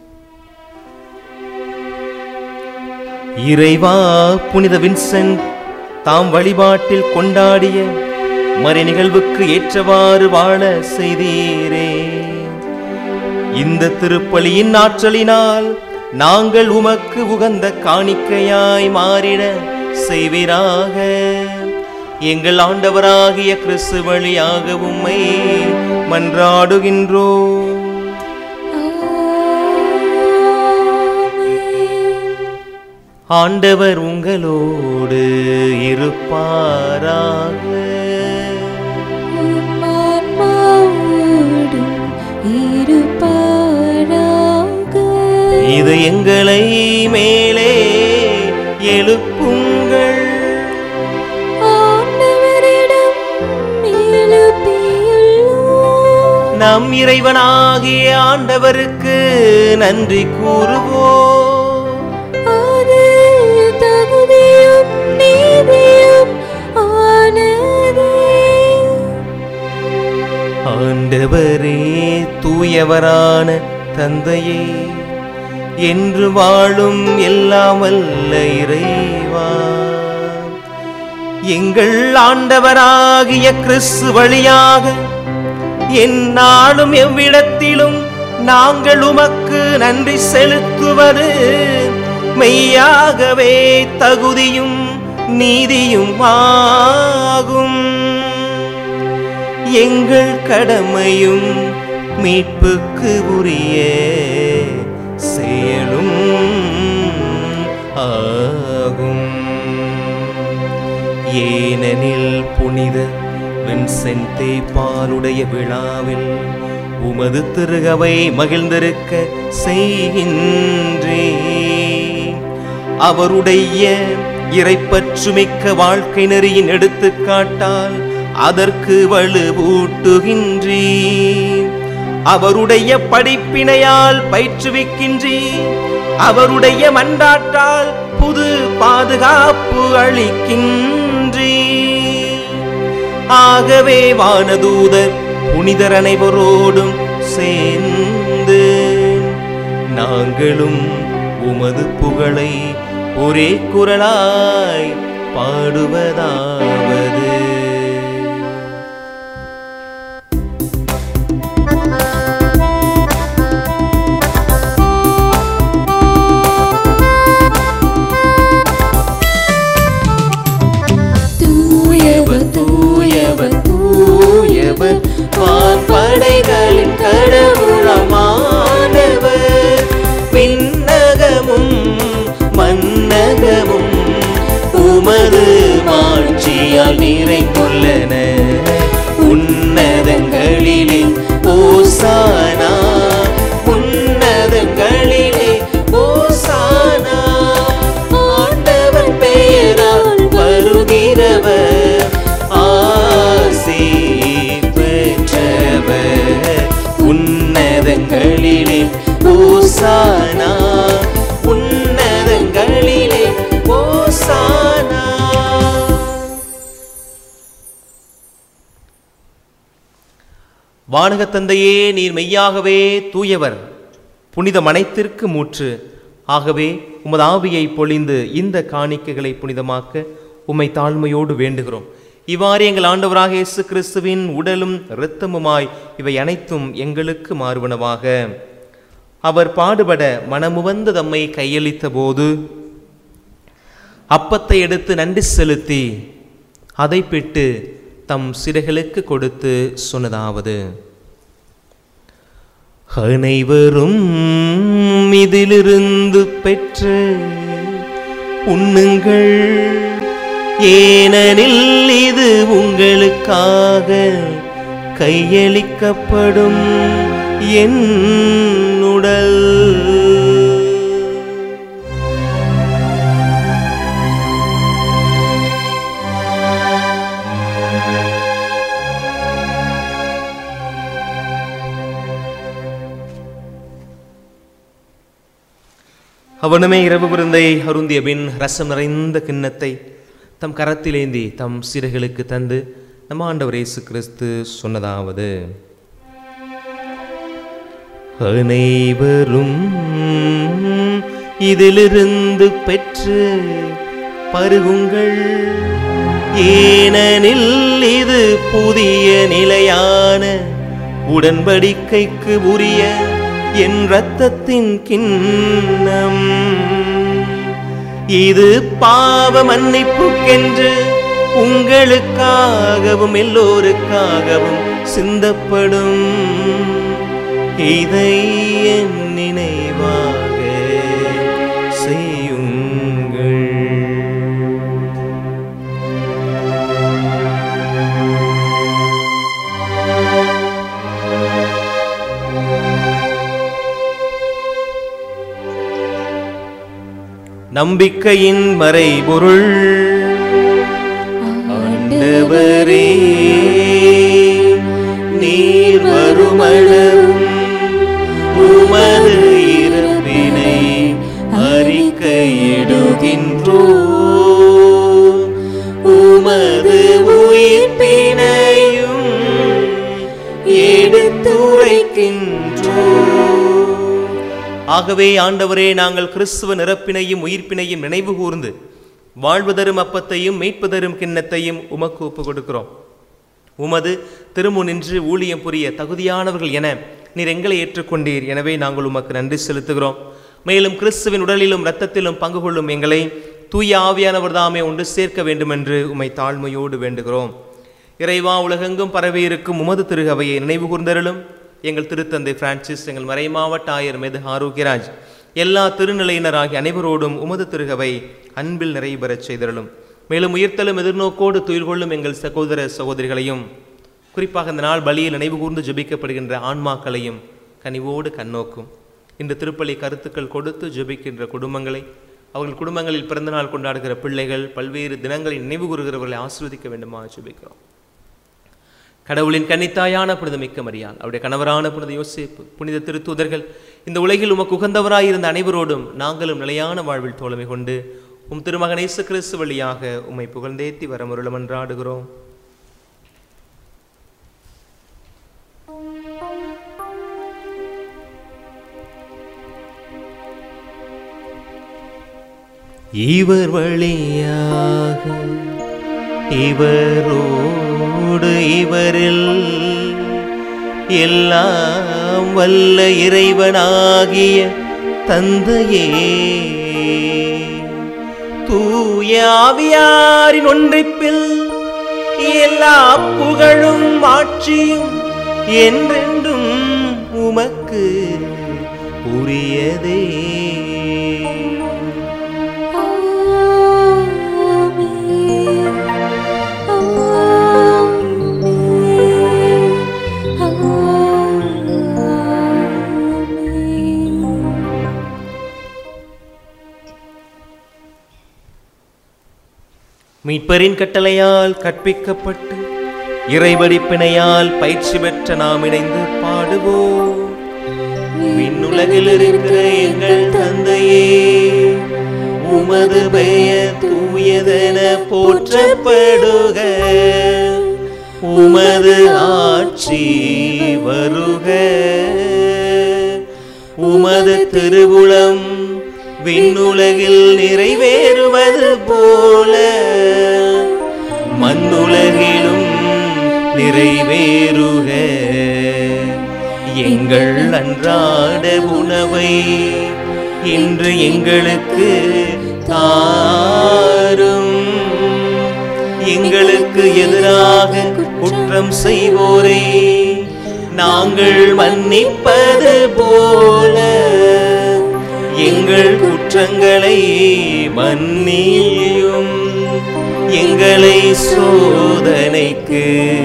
இறைவா புனித வின்சென்ட் தாம் வழிபாட்டில் கொண்டாடிய மறை நிகழ்வுக்கு ஏற்றவாறு வாழ செய்தீரே இந்த திருப்பலியின் ஆற்றலினால் நாங்கள் உமக்கு உகந்த காணிக்கையாய் மாறிட செய்வீராக எங்கள் ஆண்டவராகிய கிறிஸ்து வழியாக உம்மை மன்றாடுகின்றோம் ஆண்டவர் உங்களோடு இருப்பாராக உம்மான்மாவோடும் இருப்பாராக. இது எங்களை மேலே எழுப்புங்கள் ஆண்டவரிடம் எழுப்பியுள்ளோம். நம் இறைவனாகிய ஆண்டவருக்கு நன்றி கூறுவோம் அது தகுதியும் நீதியுமானதே. தூயவரே தூயவரான தந்தையே என்று வாழும் எல்லாம் வல்ல இறைவா எங்கள் ஆண்டவராகிய கிறிஸ்து வழியாக எந்நாளும் எவ்விடத்திலும் நாங்கள் உமக்கு நன்றி செலுத்துவது மெய்யாகவே தகுதியும் நீதியும் ஆகும் எங்கள் கடமையும் மீட்புக்கு உரிய செயலும் ஆகும் ஏனெனில் புனித வின்சென்டே பாலுடைய விழாவில் உமது திருகவை மகிழ்ந்திருக்க செய்கின்றே அவருடைய இறைப்பற்றுமிக்க வாழ்க்கை நெறியின் எடுத்துக்காட்டால் அதற்கு வலுவூட்டுகின்றே அவருடைய படிப்பினையால் பயிற்றுவிக்கின்றே அவருடைய மன்றாட்டால் புது பாதுகாப்பு அளிக்கின்றே ஆகவே வானதூதர் புனிதர் அனைவரோடும் சேர்ந்து நாங்களும் உமது புகழை ஒரே குரலாய் பாடுவதாவது தூயவர் தூயவர் தூயவர் வான்படைகளின் கடவுளமானவர் விண்ணகமும் மன்னகமும் உமது மாட்சியால் நிறைந்துள்ளன உன்னதங்களிலே ஓசானா உன்னதங்களிலே ஓசானா ஆண்டவர் பெயரால் வருகிறவர் ஆசி பெற்றவர் உன்னதங்களிலே ஓசானா உன்னதங்களிலே ஓசானா வானகத் தந்தையே நீர் மெய்யாகவே தூயவர் புனித மனைத்திற்கு மூற்று ஆகவே உமது ஆவியை பொழிந்து இந்த காணிக்கைகளை புனிதமாக்க உம்மை தாழ்மையோடு வேண்டுகிறோம் இவ்வாறு எங்கள் ஆண்டவராக இயேசு கிறிஸ்துவின் உடலும் இரத்தமுமாய் இவை அனைத்தும் எங்களுக்கு மாறுவனவாக அவர் பாடுபட மனமுவந்து தம்மை கையளித்த போது அப்பத்தை எடுத்து நன்றி செலுத்தி அதை பிட்டு தம் சிறைகளுக்கு கொடுத்து சொன்னதாவது அனைவரும் இதிலிருந்து பெற்று உண்ணுங்கள் ஏனெனில் இது உங்களுக்காக கையளிக்கப்படும் என் உடல் அவனுமே இரவு விருந்தை அருந்திய பின் ரசம் நிறைந்த கிண்ணத்தை தம் கரத்திலேந்தி தம் சிறைகளுக்கு தந்து நம் ஆண்டவர் இயேசு கிறிஸ்து சொன்னதாவது அனைவரும் இதிலிருந்து பெற்று பருகுங்கள் ஏனெனில் இது புதிய நிலையான உடன்படிக்கைக்கு உரிய என் இரத்தத்தின் கிண்ணம் இது பாவ மன்னிப்புக்கென்று உங்களுக்காகவும் எல்லோருக்காகவும் சிந்தப்படும் இதை என் நினைவாக செய்யுங்கள் நம்பிக்கையின் மறைபொருள் ஆண்டவரே நீர் வருமளவும் உமது இருப்பினை அறிக்கையிடுகின்றோ உமது உயிர்ப்பினையும் எடுத்த ஆகவே ஆண்டவரே நாங்கள் கிறிஸ்துவ நிரப்பினையும் உயிர்ப்பினையும் நினைவு கூர்ந்து வாழ்வதரும் அப்பத்தையும் மீட்பதரும் கிண்ணத்தையும் உமக்கு ஒப்புக் கொடுக்கிறோம் உமது திருமுனின்று ஊழியம் புரிய தகுதியானவர்கள் என நீர் எங்களை ஏற்றுக்கொண்டீர் எனவே நாங்கள் உமக்கு நன்றி செலுத்துகிறோம் மேலும் கிறிஸ்துவின் உடலிலும் இரத்தத்திலும் பங்கு கொள்ளும் எங்களை தூய ஆவியானவர் தாமே ஒன்று சேர்க்க வேண்டுமென்று உம்மை தாழ்மையோடு வேண்டுகிறோம் இறைவா உலகெங்கும் பரவி இருக்கும் உமது திருகவையை நினைவு கூர்ந்தருளும் எங்கள் திருத்தந்தை பிரான்சிஸ் எங்கள் மறைமாவட்ட ஆயர் மேது ஆரோக்கியராஜ் எல்லா திருநிலையினராகிய அனைவரோடும் உமது திருகவை அன்பில் நிறைவு பெறச் செய்தருளும் மேலும் உயிர்த்தலும் எதிர்நோக்கோடு துயில் கொள்ளும் எங்கள் சகோதர சகோதரிகளையும் குறிப்பாக இந்த நாள் பலியில் நினைவு கூர்ந்து ஜெபிக்கப்படுகின்ற ஆன்மாக்களையும் கனிவோடு கண்ணோக்கும் இந்த திருப்பலி கருத்துக்கள் கொடுத்து ஜெபிக்கின்ற குடும்பங்களை அவர்கள் குடும்பங்களில் பிறந்தநாள் கொண்டாடுகிற பிள்ளைகள் பல்வேறு தினங்களை நினைவு கூறுகிறவர்களை ஆசீர்வதிக்க வேண்டுமா ஜெபிக்கிறோம் கடவுளின் கன்னித்தாயான புனிதமிக்க மரியாள் அவருடைய கணவரான புனித யோசேப்பு புனித திருத்தூதர்கள் இந்த உலகில் உமக்கு உகந்தவராயிருந்த அனைவரோடும் நாங்களும் நிலையான வாழ்வில் தோழமை கொண்டு உம் திருமகன் இயேசு கிறிஸ்து வழியாக உம்மை புகழ்ந்தேத்தி வரமுருளம் என்றாடுகிறோம் இவர் வழியாக இவரோடு இவரில் எல்லாம் வல்ல இறைவனாகிய தந்தையே தூய ஆவியாரின் ஒன்றிப்பில் எல்லா புகழும் ஆட்சியும் என்றென்றும் உமக்கு உரியதே மீட்பரின் கட்டளையால் கற்பிக்கப்பட்டு இறைவடிப்பினையால் பயிற்சி பெற்ற நாம் இணைந்து பாடுவோம் விண்ணுலகில் இருக்கிற எங்கள் தந்தையே உமது பெயர் தூயதென போற்றப்படுக உமது ஆட்சி வருக உமது திருவுளம் விண்ணுலகில் நிறைவேறுவது போல மண்ணுலகிலும் நிறைவேறுக எங்கள் அன்றாட உணவை இன்று எங்களுக்கு தாரும் எங்களுக்கு எதிராக குற்றம் செய்வோரை நாங்கள் மன்னிப்பது போல எங்கள் குற்றங்களை மன்னியும் எங்களை சோதனைக்கு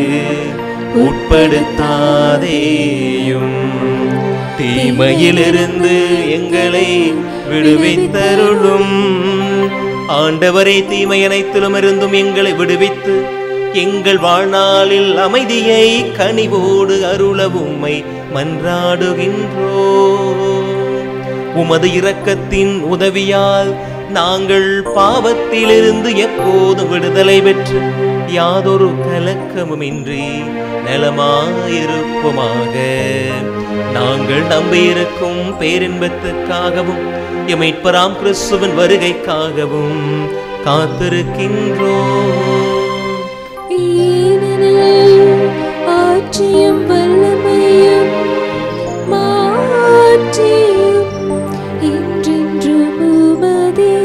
உட்படுத்தாதேயும் தீமையிலிருந்து எங்களை விடுவித்தருளும் ஆண்டவரை தீமை அனைத்திலும் இருந்தும் எங்களை விடுவித்து எங்கள் வாழ்நாளில் அமைதியை கனிவோடு அருள உம்மை மன்றாடுகின்றோ உமது இரக்கத்தின் உதவியால் நாங்கள் பாவத்திலிருந்து எப்போதும் விடுதலை பெற்று யாதொரு கலக்கமுமின்றி நலமாயிருப்போமாக நாங்கள் நம்பியிருக்கும் பேரின்பத்துக்காகவும் எமைட்பராம் கிறிஸ்துவின் வருகைக்காகவும் காத்திருக்கின்றோம் ஏனெனில் ஆட்சியும் வல்லமையும் மாட்சியும் என்றென்றும் உமதே.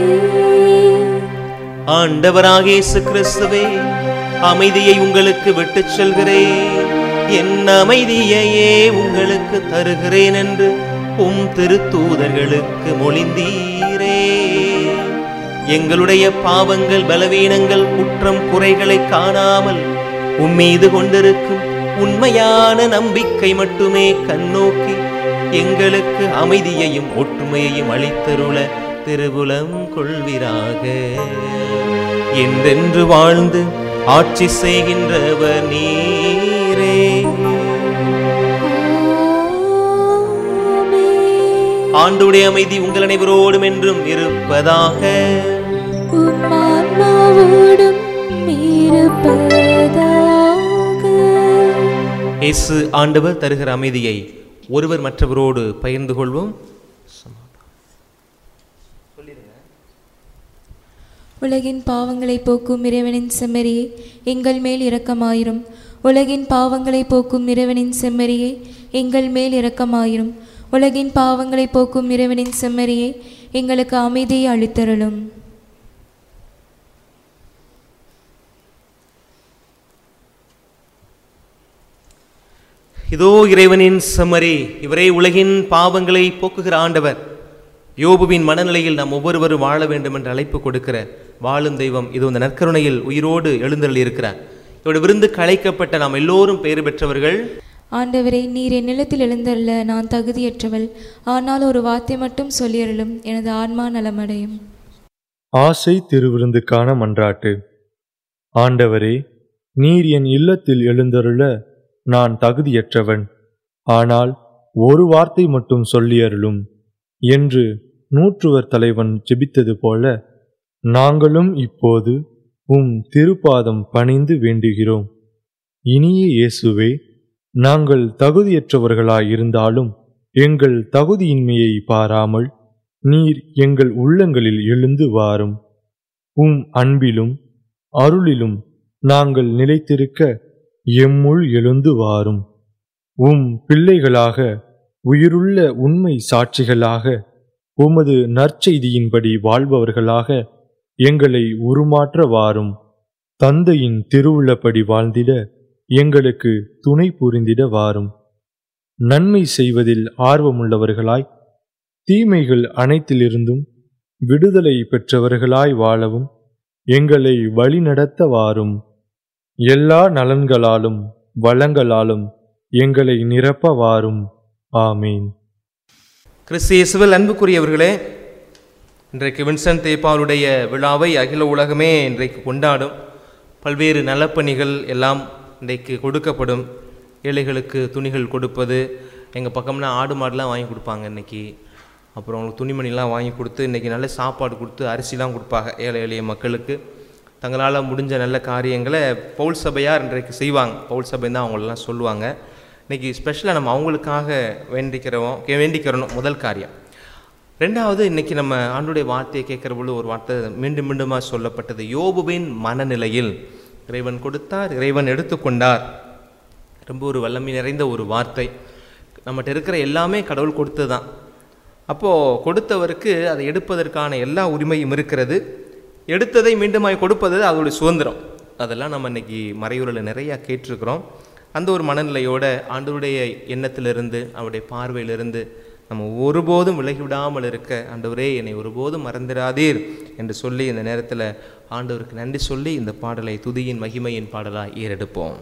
ஆண்டவராக இயேசு கிறிஸ்துவே அமைதியை உங்களுக்கு விட்டுச் செல்கிறேன் என் அமைதியையே உங்களுக்கு தருகிறேன் என்று உம் திருத்தூதர்களுக்கு மொழிந்தீரே எங்களுடைய பாவங்கள் பலவீனங்கள் குற்றம் குறைகளை காணாமல் உம்மீது கொண்டிருக்கும் உண்மையான நம்பிக்கை மட்டுமே கண்ணோக்கி எங்களுக்கு அமைதியையும் ஒற்றுமையையும் அளித்தருள திருவுலம் கொள்வீராக என்றென்று வாழ்ந்து ஆட்சி செய்கின்றவர் நீரே ஆமென். ஆண்டுடைய அமைதி உங்கள் அனைவரோடும் என்றும் இருப்பதாக உம் ஆன்மாவோடும் இருப்பதாக. இயேசு ஆண்டவர் தருகிற அமைதியை ஒருவர் மற்றவரோடு பகிர்ந்து கொள்வோம் உலகின் பாவங்களை போக்கும் இறைவனின் செம்மறியே எங்கள் மேல் இரக்கமாயிரும் உலகின் பாவங்களை போக்கும் இறைவனின் செம்மறியே எங்கள் மேல் இரக்கமாயிரும் உலகின் பாவங்களை போக்கும் இறைவனின் செம்மறியே எங்களுக்கு அமைதியை அளித்தருளும் இதோ இறைவனின் செம்மறி இவரே உலகின் பாவங்களை போக்குகிற ஆண்டவர் யோபுவின் மனநிலையில் நாம் ஒவ்வொருவரும் வாழ வேண்டும் என்று அழைப்பு கொடுக்கிற வாழும் தெய்வம் இது இந்த நற்கருணையில் உயிரோடு எழுந்தருளி இருக்கிறார் இவருடைய விருந்து களைக்கப்பட்ட நாம் எல்லோரும் பெயர் பெற்றவர்கள் ஆண்டவரே நீர் என் நிலத்தில் எழுந்தருள நான் தகுதியற்றவள் ஆனால் ஒரு வார்த்தை மட்டும் சொல்லியருளும் எனது ஆன்மா நலமடையும் ஆசை திருவிருந்துக்கான மன்றாட்டு ஆண்டவரே நீர் என் இல்லத்தில் எழுந்தருள நான் தகுதியற்றவன் ஆனால் ஒரு வார்த்தை மட்டும் சொல்லியருளும் என்று நூற்றுவர் தலைவன் ஜெபித்தது போல நாங்களும் இப்போது உம் திருப்பாதம் பணிந்து வேண்டுகிறோம் இனிய இயேசுவே நாங்கள் தகுதியற்றவர்களாயிருந்தாலும் எங்கள் தகுதியின்மையை பாராமல் நீர் எங்கள் உள்ளங்களில் எழுந்து வாரும் உம் அன்பிலும் அருளிலும் நாங்கள் நிலைத்திருக்க எம்முள் எழுந்து வாரும் உம் பிள்ளைகளாக உயிருள்ள உண்மை சாட்சிகளாக உமது நற்செய்தியின்படி வாழ்பவர்களாக எங்களை உருமாற்ற வாரும் தந்தையின் திருவுள்ளப்படி வாழ்ந்திட எங்களுக்கு துணை புரிந்திட வாரும் நன்மை செய்வதில் ஆர்வமுள்ளவர்களாய் தீமைகள் அனைத்திலிருந்தும் விடுதலை பெற்றவர்களாய் வாழவும் எங்களை வழிநடத்த வாரும் எல்லா நலன்களாலும் வளங்களாலும் எங்களை நிரப்ப வாரும் ஆமீன் கிறிஸ்து இயேசுவில் அன்புக்குரியவர்களே இன்றைக்கு வின்சென்ட் தேப்பாவுடைய விழாவை அகில உலகமே இன்றைக்கு கொண்டாடும் பல்வேறு நலப்பணிகள் எல்லாம் இன்றைக்கு கொடுக்கப்படும் ஏழைகளுக்கு துணிகள் கொடுப்பது எங்கள் பக்கம்னா ஆடு மாடுலாம் வாங்கி கொடுப்பாங்க இன்னைக்கு அப்புறம் அவங்களுக்கு துணிமணிலாம் வாங்கி கொடுத்து இன்றைக்கி நல்ல சாப்பாடு கொடுத்து அரிசிலாம் கொடுப்பாங்க ஏழை எளிய மக்களுக்கு தங்களால் முடிஞ்ச நல்ல காரியங்களை பவுல் சபையார் இன்றைக்கு செய்வாங்க பவுல் சபை தான் அவங்களெல்லாம் சொல்லுவாங்க இன்றைக்கி ஸ்பெஷலாக நம்ம அவங்களுக்காக வேண்டிக்கிறோம் கே- வேண்டிக்கிறணும் முதல் காரியம் ரெண்டாவது இன்னைக்கு நம்ம ஆண்டுடைய வார்த்தையை கேட்குற பொழுது ஒரு வார்த்தை மீண்டும் மீண்டுமாக சொல்லப்பட்டது யோபுவின் மனநிலையில் இறைவன் கொடுத்தார் இறைவன் எடுத்துக்கொண்டார் ரொம்ப ஒரு வல்லமை நிறைந்த ஒரு வார்த்தை நம்மகிட்ட இருக்கிற எல்லாமே கடவுள் கொடுத்தது தான் அப்போது கொடுத்தவருக்கு அதை எடுப்பதற்கான எல்லா உரிமையும் இருக்கிறது எடுத்ததை மீண்டுமாய் கொடுப்பது அதோடைய சுதந்திரம் அதெல்லாம் நம்ம இன்னைக்கு மறையுறையில் நிறையா கேட்டிருக்கிறோம் அந்த ஒரு மனநிலையோட ஆண்டவருடைய எண்ணத்திலிருந்து அவருடைய பார்வையிலிருந்து நம்ம ஒருபோதும் விலகிவிடாமல் இருக்க ஆண்டவரே என்னை ஒருபோதும் மறந்திராதீர் என்று சொல்லி இந்த நேரத்தில் ஆண்டவருக்கு நன்றி சொல்லி இந்த பாடலை துதியின் மகிமையின் பாடலாய் ஏறெடுப்போம்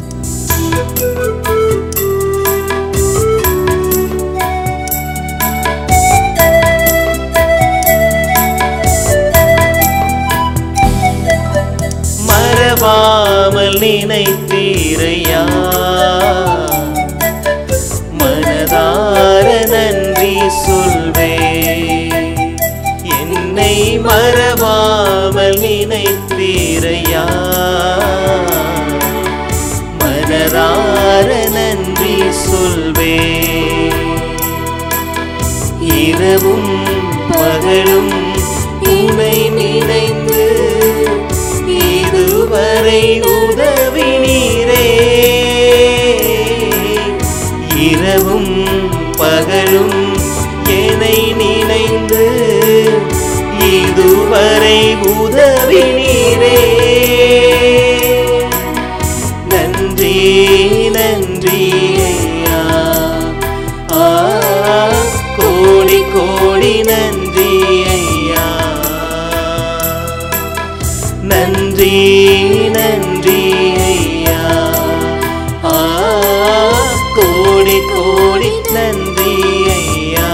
மறவாமல் நினைத்தீரையா மனதார நன்றி சொல்வே என்னை மறவாமல் நினைத்தீரையா மனதார நன்றி சொல்வே இரவும் பகலும் உனை நினைந்து இதுவரை உதவினீரே இரவும் பகலும் என்னை நினைந்து இதுவரை உதவினீரே நன்றி நன்றி ஐயா ஆ, கோடி கோடி நன்றி ஐயா நன்றி நன்றி ஐயா ஆ, கோடி கோடி நன்றி ஐயா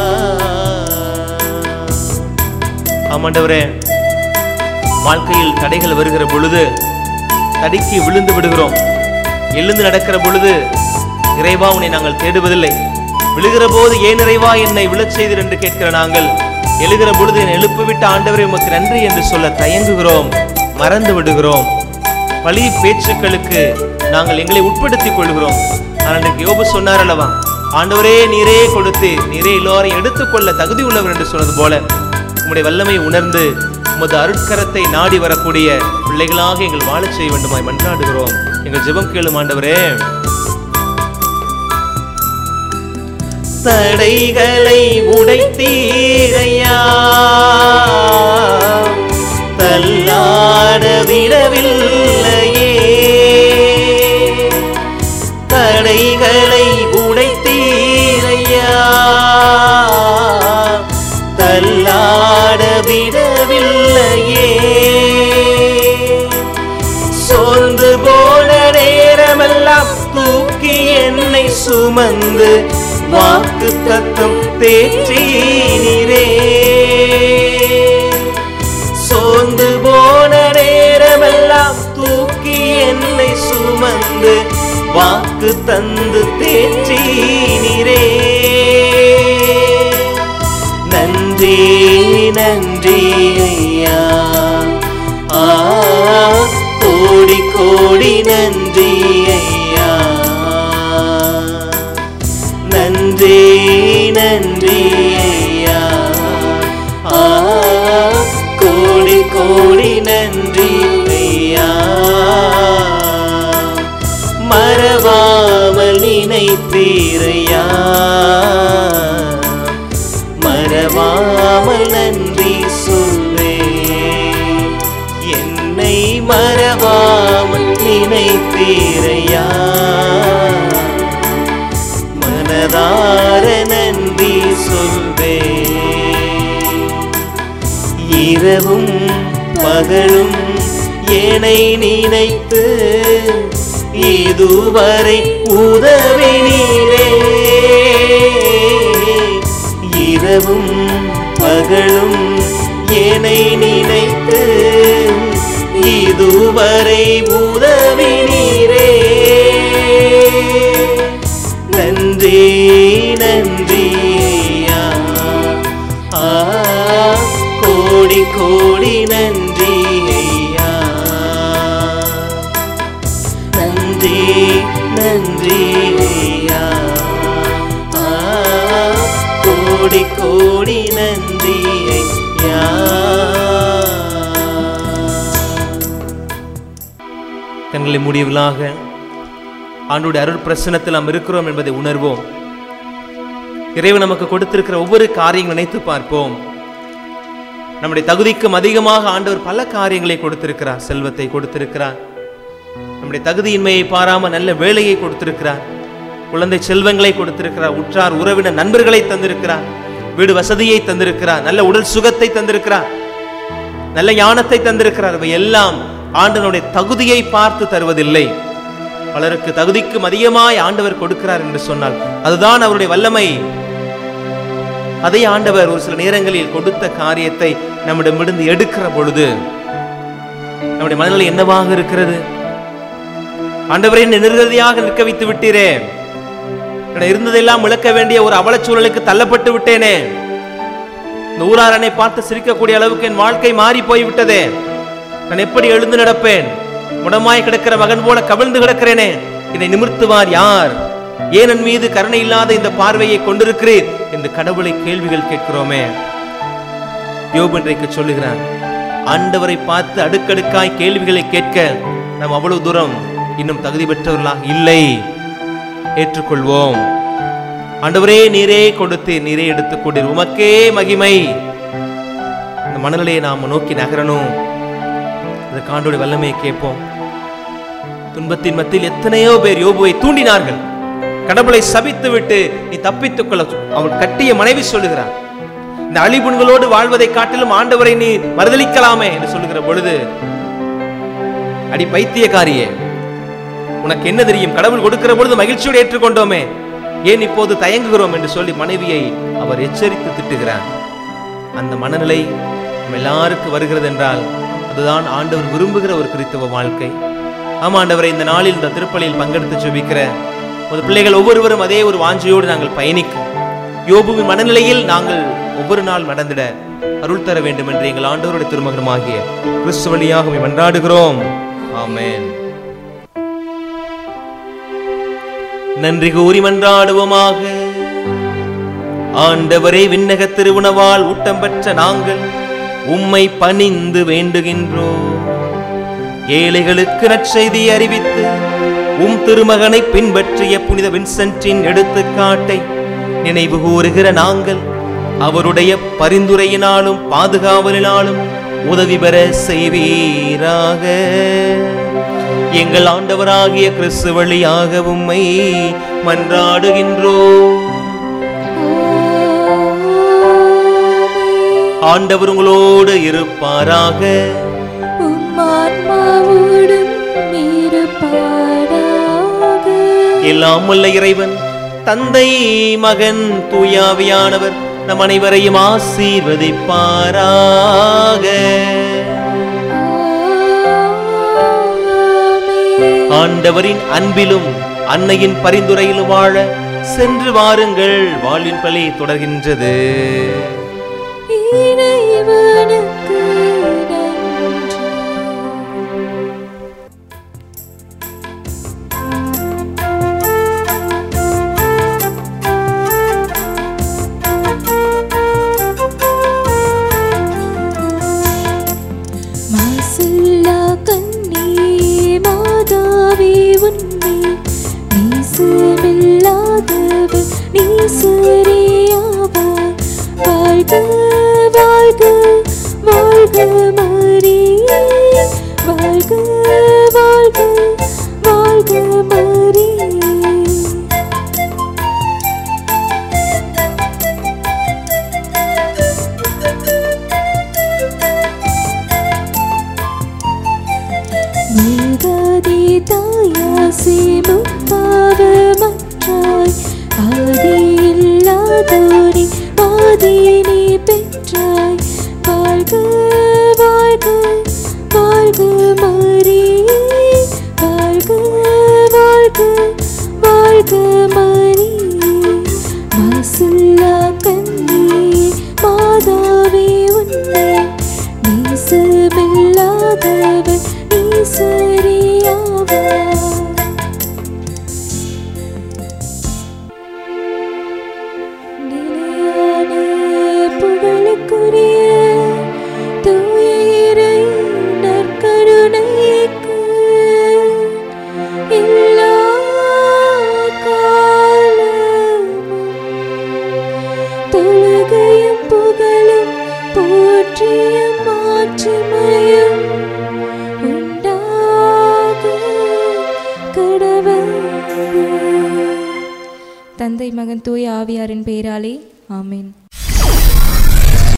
ஆமாண்டவரே வாழ்க்கையில் தடைகள் வருகிற பொழுது தடுக்கி விழுந்து விடுகிறோம் எழுந்து நடக்கிற பொழுது இறைவா உன்னை நாங்கள் தேடுவதில்லை விழுகிற போது ஏன் இறைவா என்னை விழச் செய்தீர் என்று கேட்கிற நாங்கள் எழுகிற பொழுது என்னை எழுப்பிவிட்ட ஆண்டவரை உமக்கு நன்றி என்று சொல்ல தயங்குகிறோம் மறந்து விடுகிறோம் பழி பேச்சுக்களுக்கு நாங்கள் எங்களை உட்படுத்திக் கொள்கிறோம் ஆனால் இன்றைக்கு யோபு சொன்னார் அல்லவா ஆண்டவரே நீரே கொடுத்து நீரே எல்லோரையும் எடுத்துக்கொள்ள தகுதி உள்ளவர் என்று சொன்னது போல உம்முடைய வல்லமை உணர்ந்து உமது அருட்கரத்தை நாடி வரக்கூடிய பிள்ளைகளாக எங்கள் வாழச் செய்ய வேண்டுமாய் மன்றாடுகிறோம் எங்கள் ஜெபம் கேளும் ஆண்டவரே தடைகளை உடைத்தீரையா தள்ளாட விடவில்லையே தடைகளை உடைத்தீரையா தள்ளாட விடவில்லையே சோர்ந்து போன நேரமெல்லாம் தூக்கி என்னை சுமந்து வாக்கு தத்தம் தேற்றீரே சோர்ந்து போன நேரமெல்லாம் தூக்கி என்னை சுமந்து வாக்கு தந்து தேற்றீரே நன்றி நன்றி ஐயா ஆ கோடி கோடி நன்றி ஐயா நன்றி நன்றி ஐயா ஆ கோடி கோடி நன்றி ஐயா மறவாமல் நினைத்தீரையா மறவாமல் நன்றி சொல்வே என்னை மறவாமல் நினைத்தீரையா மனதார நன்றி சொல்வே இரவும் பகலும் என்னை நினைத்து இதுவரை உதவினீரே இரவும் பகலும் என்னை நினைத்து இதுவரை உதவினீரே நன்றி நன்றி ஐயா ஆ கோடி கோடி நன்றி ஐயா நன்றி நன்றி ஐயா ஆ கோடி கோடி நன்றி ஐயா கண்களை முடியவளாக ஆண்டுடைய அருள் பிரசனத்தில் நாம் இருக்கிறோம் என்பதை உணர்வோம் இறைவன் நமக்கு கொடுத்திருக்கிற ஒவ்வொரு காரியங்களை நினைத்து பார்ப்போம் நம்முடைய தகுதிக்கும் அதிகமாக ஆண்டவர் பல காரியங்களை கொடுத்திருக்கிறார் செல்வத்தை கொடுத்திருக்கிறார் நம்முடைய தகுதியின்மையை பாராம நல்ல வேலையை கொடுத்திருக்கிறார் குழந்தை செல்வங்களை கொடுத்திருக்கிறார் உற்றார் உறவினர் நண்பர்களை தந்திருக்கிறார் வீடு வசதியை தந்திருக்கிறார் நல்ல உடல் சுகத்தை தந்திருக்கிறார் நல்ல ஞானத்தை தந்திருக்கிறார் இவை எல்லாம் ஆண்டனுடைய தகுதியை பார்த்து தருவதில்லை பலருக்கு தகுதிக்கும் அதிகமாய் ஆண்டவர் கொடுக்கிறார் என்று சொன்னால் அதுதான் அவருடைய வல்லமை அதை ஆண்டவர் ஒரு சில நேரங்களில் கொடுத்த காரியத்தை நம்மிடமிருந்து எடுக்கிற பொழுது நம்முடைய மனநிலை என்னவாக இருக்கிறது ஆண்டவரே என்னை நிர்கதியாக நிற்க வைத்து விட்டீரே என்னை இருந்ததெல்லாம் இழக்க வேண்டிய ஒரு அவலச் சூழலுக்கு தள்ளப்பட்டு விட்டேனே இந்த ஊராரனை பார்த்து சிரிக்கக்கூடிய அளவுக்கு என் வாழ்க்கை மாறி போய்விட்டதே நான் எப்படி எழுந்து நடப்பேன் முடமாய் கிடக்கிற மகன் போல கவிழ்ந்து கிடக்கிறேனே என்னை நிமிர்த்துவார் யார் ஏன் என் மீது கருணை இல்லாத இந்த பார்வையை கொண்டிருக்கிறீர் என்று கடவுளை கேள்விகள் கேட்கிறோமே யோபு இன்றைக்கு சொல்லுகிறான் ஆண்டவரை பார்த்து அடுக்கடுக்காய் கேள்விகளை கேட்க நாம் அவ்வளவு தூரம் இன்னும் தகுதி பெற்றவர்களாக இல்லை ஏற்றுக்கொள்வோம் ஆண்டவரே நீரே கொடுத்து நீரே எடுத்துக்கொண்டீர் உமக்கே மகிமை இந்த மனநிலையை நாம் நோக்கி நகரணும் இந்த காண்டோட வல்லமையை கேட்போம் துன்பத்தின் மத்தியில் எத்தனையோ பேர் யோபுவை தூண்டினார்கள் கடவுளை சபித்து விட்டு நீ தப்பித்துக் கொள்ள அவள் கட்டிய மனைவி சொல்லுகிறார் இந்த அழிபுண்களோடு வாழ்வதை காட்டிலும் ஆண்டவரை நீ மறுதளிக்கலாமே என்று சொல்லுகிற பொழுது அடி பைத்தியக்காரியே உனக்கு என்ன தெரியும் கடவுள் கொடுக்கிற பொழுது மகிழ்ச்சியோடு ஏற்றுக்கொண்டோமே ஏன் இப்போது தயங்குகிறோம் என்று சொல்லி மனைவியை அவர் எச்சரித்து திட்டுகிறார் அந்த மனநிலை நம்ம எல்லாருக்கும் வருகிறது என்றால் அதுதான் ஆண்டவர் விரும்புகிற ஒரு கிறித்தவ வாழ்க்கை ஆமா ஆண்டவரை இந்த நாளில் இந்த திருப்பலியில் பங்கெடுத்து ஜெபிக்கிற ஒரு பிள்ளைகள் ஒவ்வொருவரும் அதே ஒரு வாஞ்சையோடு நாங்கள் பயணிக்க யோபுவின் மனநிலையில் நாங்கள் ஒவ்வொரு நாள் நடந்திட அருள் தர வேண்டும் என்று எங்கள் ஆண்டவருடைய திருமகனமாகிய கிறிஸ்து வழியாக உம்மை மன்றாடுகிறோம் ஆமென் நன்றி கூறி மன்றாடுவோமாக ஆண்டவரே விண்ணக திருவுணவால் ஊட்டம் பெற்ற நாங்கள் உம்மை பணிந்து வேண்டுகின்றோம் ஏழைகளுக்கு நற்செய்தி அறிவித்து உம் திருமகனை பின்பற்றிய புனித வின்சென்டின் எடுத்துக்காட்டை நினைவு கூறுகிற நாங்கள் அவருடைய பரிந்துரையினாலும் பாதுகாவலினாலும் உதவி பெற செய்வீராக எங்கள் ஆண்டவராகிய கிறிஸ்து வழியாக உம்மை மன்றாடுகின்றோம் ஆண்டவர் உங்களோடு இருப்பாராக உம்மான்மாவோடும் இருப்பாராக எல்லாம் வல்ல இறைவன் தந்தை மகன் தூயாவியானவர் நம் அனைவரையும் ஆசீர்வதிப்பாராக ஆண்டவரின் அன்பிலும் அன்னையின் பரிந்துரையிலும் வாழ சென்று வாருங்கள் வாழ்வின் பலி தொடர்கின்றது இறைவனுக்கு நன்றி மாசில்லா கண்ணே மாதாவே உன்னை நீசமில்லாதவர் நீசரேயாவார் வாழ்க வாழ்க வாழ்க மரியே வாழ்க வாழ்க வாழ்க மரியே நீதாதே தாயாசே முப்பாவமற்றாய் ஆதி இல்லாதோனி ஆதியினி பெற்றாய் வாழ்க வாழ்க வாழ்க மரியே வாழ்க வாழ்க வாழ்க மரியே மாசுல்லா கண்ணே மாதாவே உன்னை நீசமில்லாதவர் நீசரியாவார் நிலையான புகழுக்குரிய தூய இறை நற்கருணைக்கு எல்லா காலமும் தொழுகையும் புகழும் போற்றியும் மாற்றுமையும் உண்டாக கடவுள் தந்தை மகன் தூய ஆவியாரின் பெயராலே ஆமென்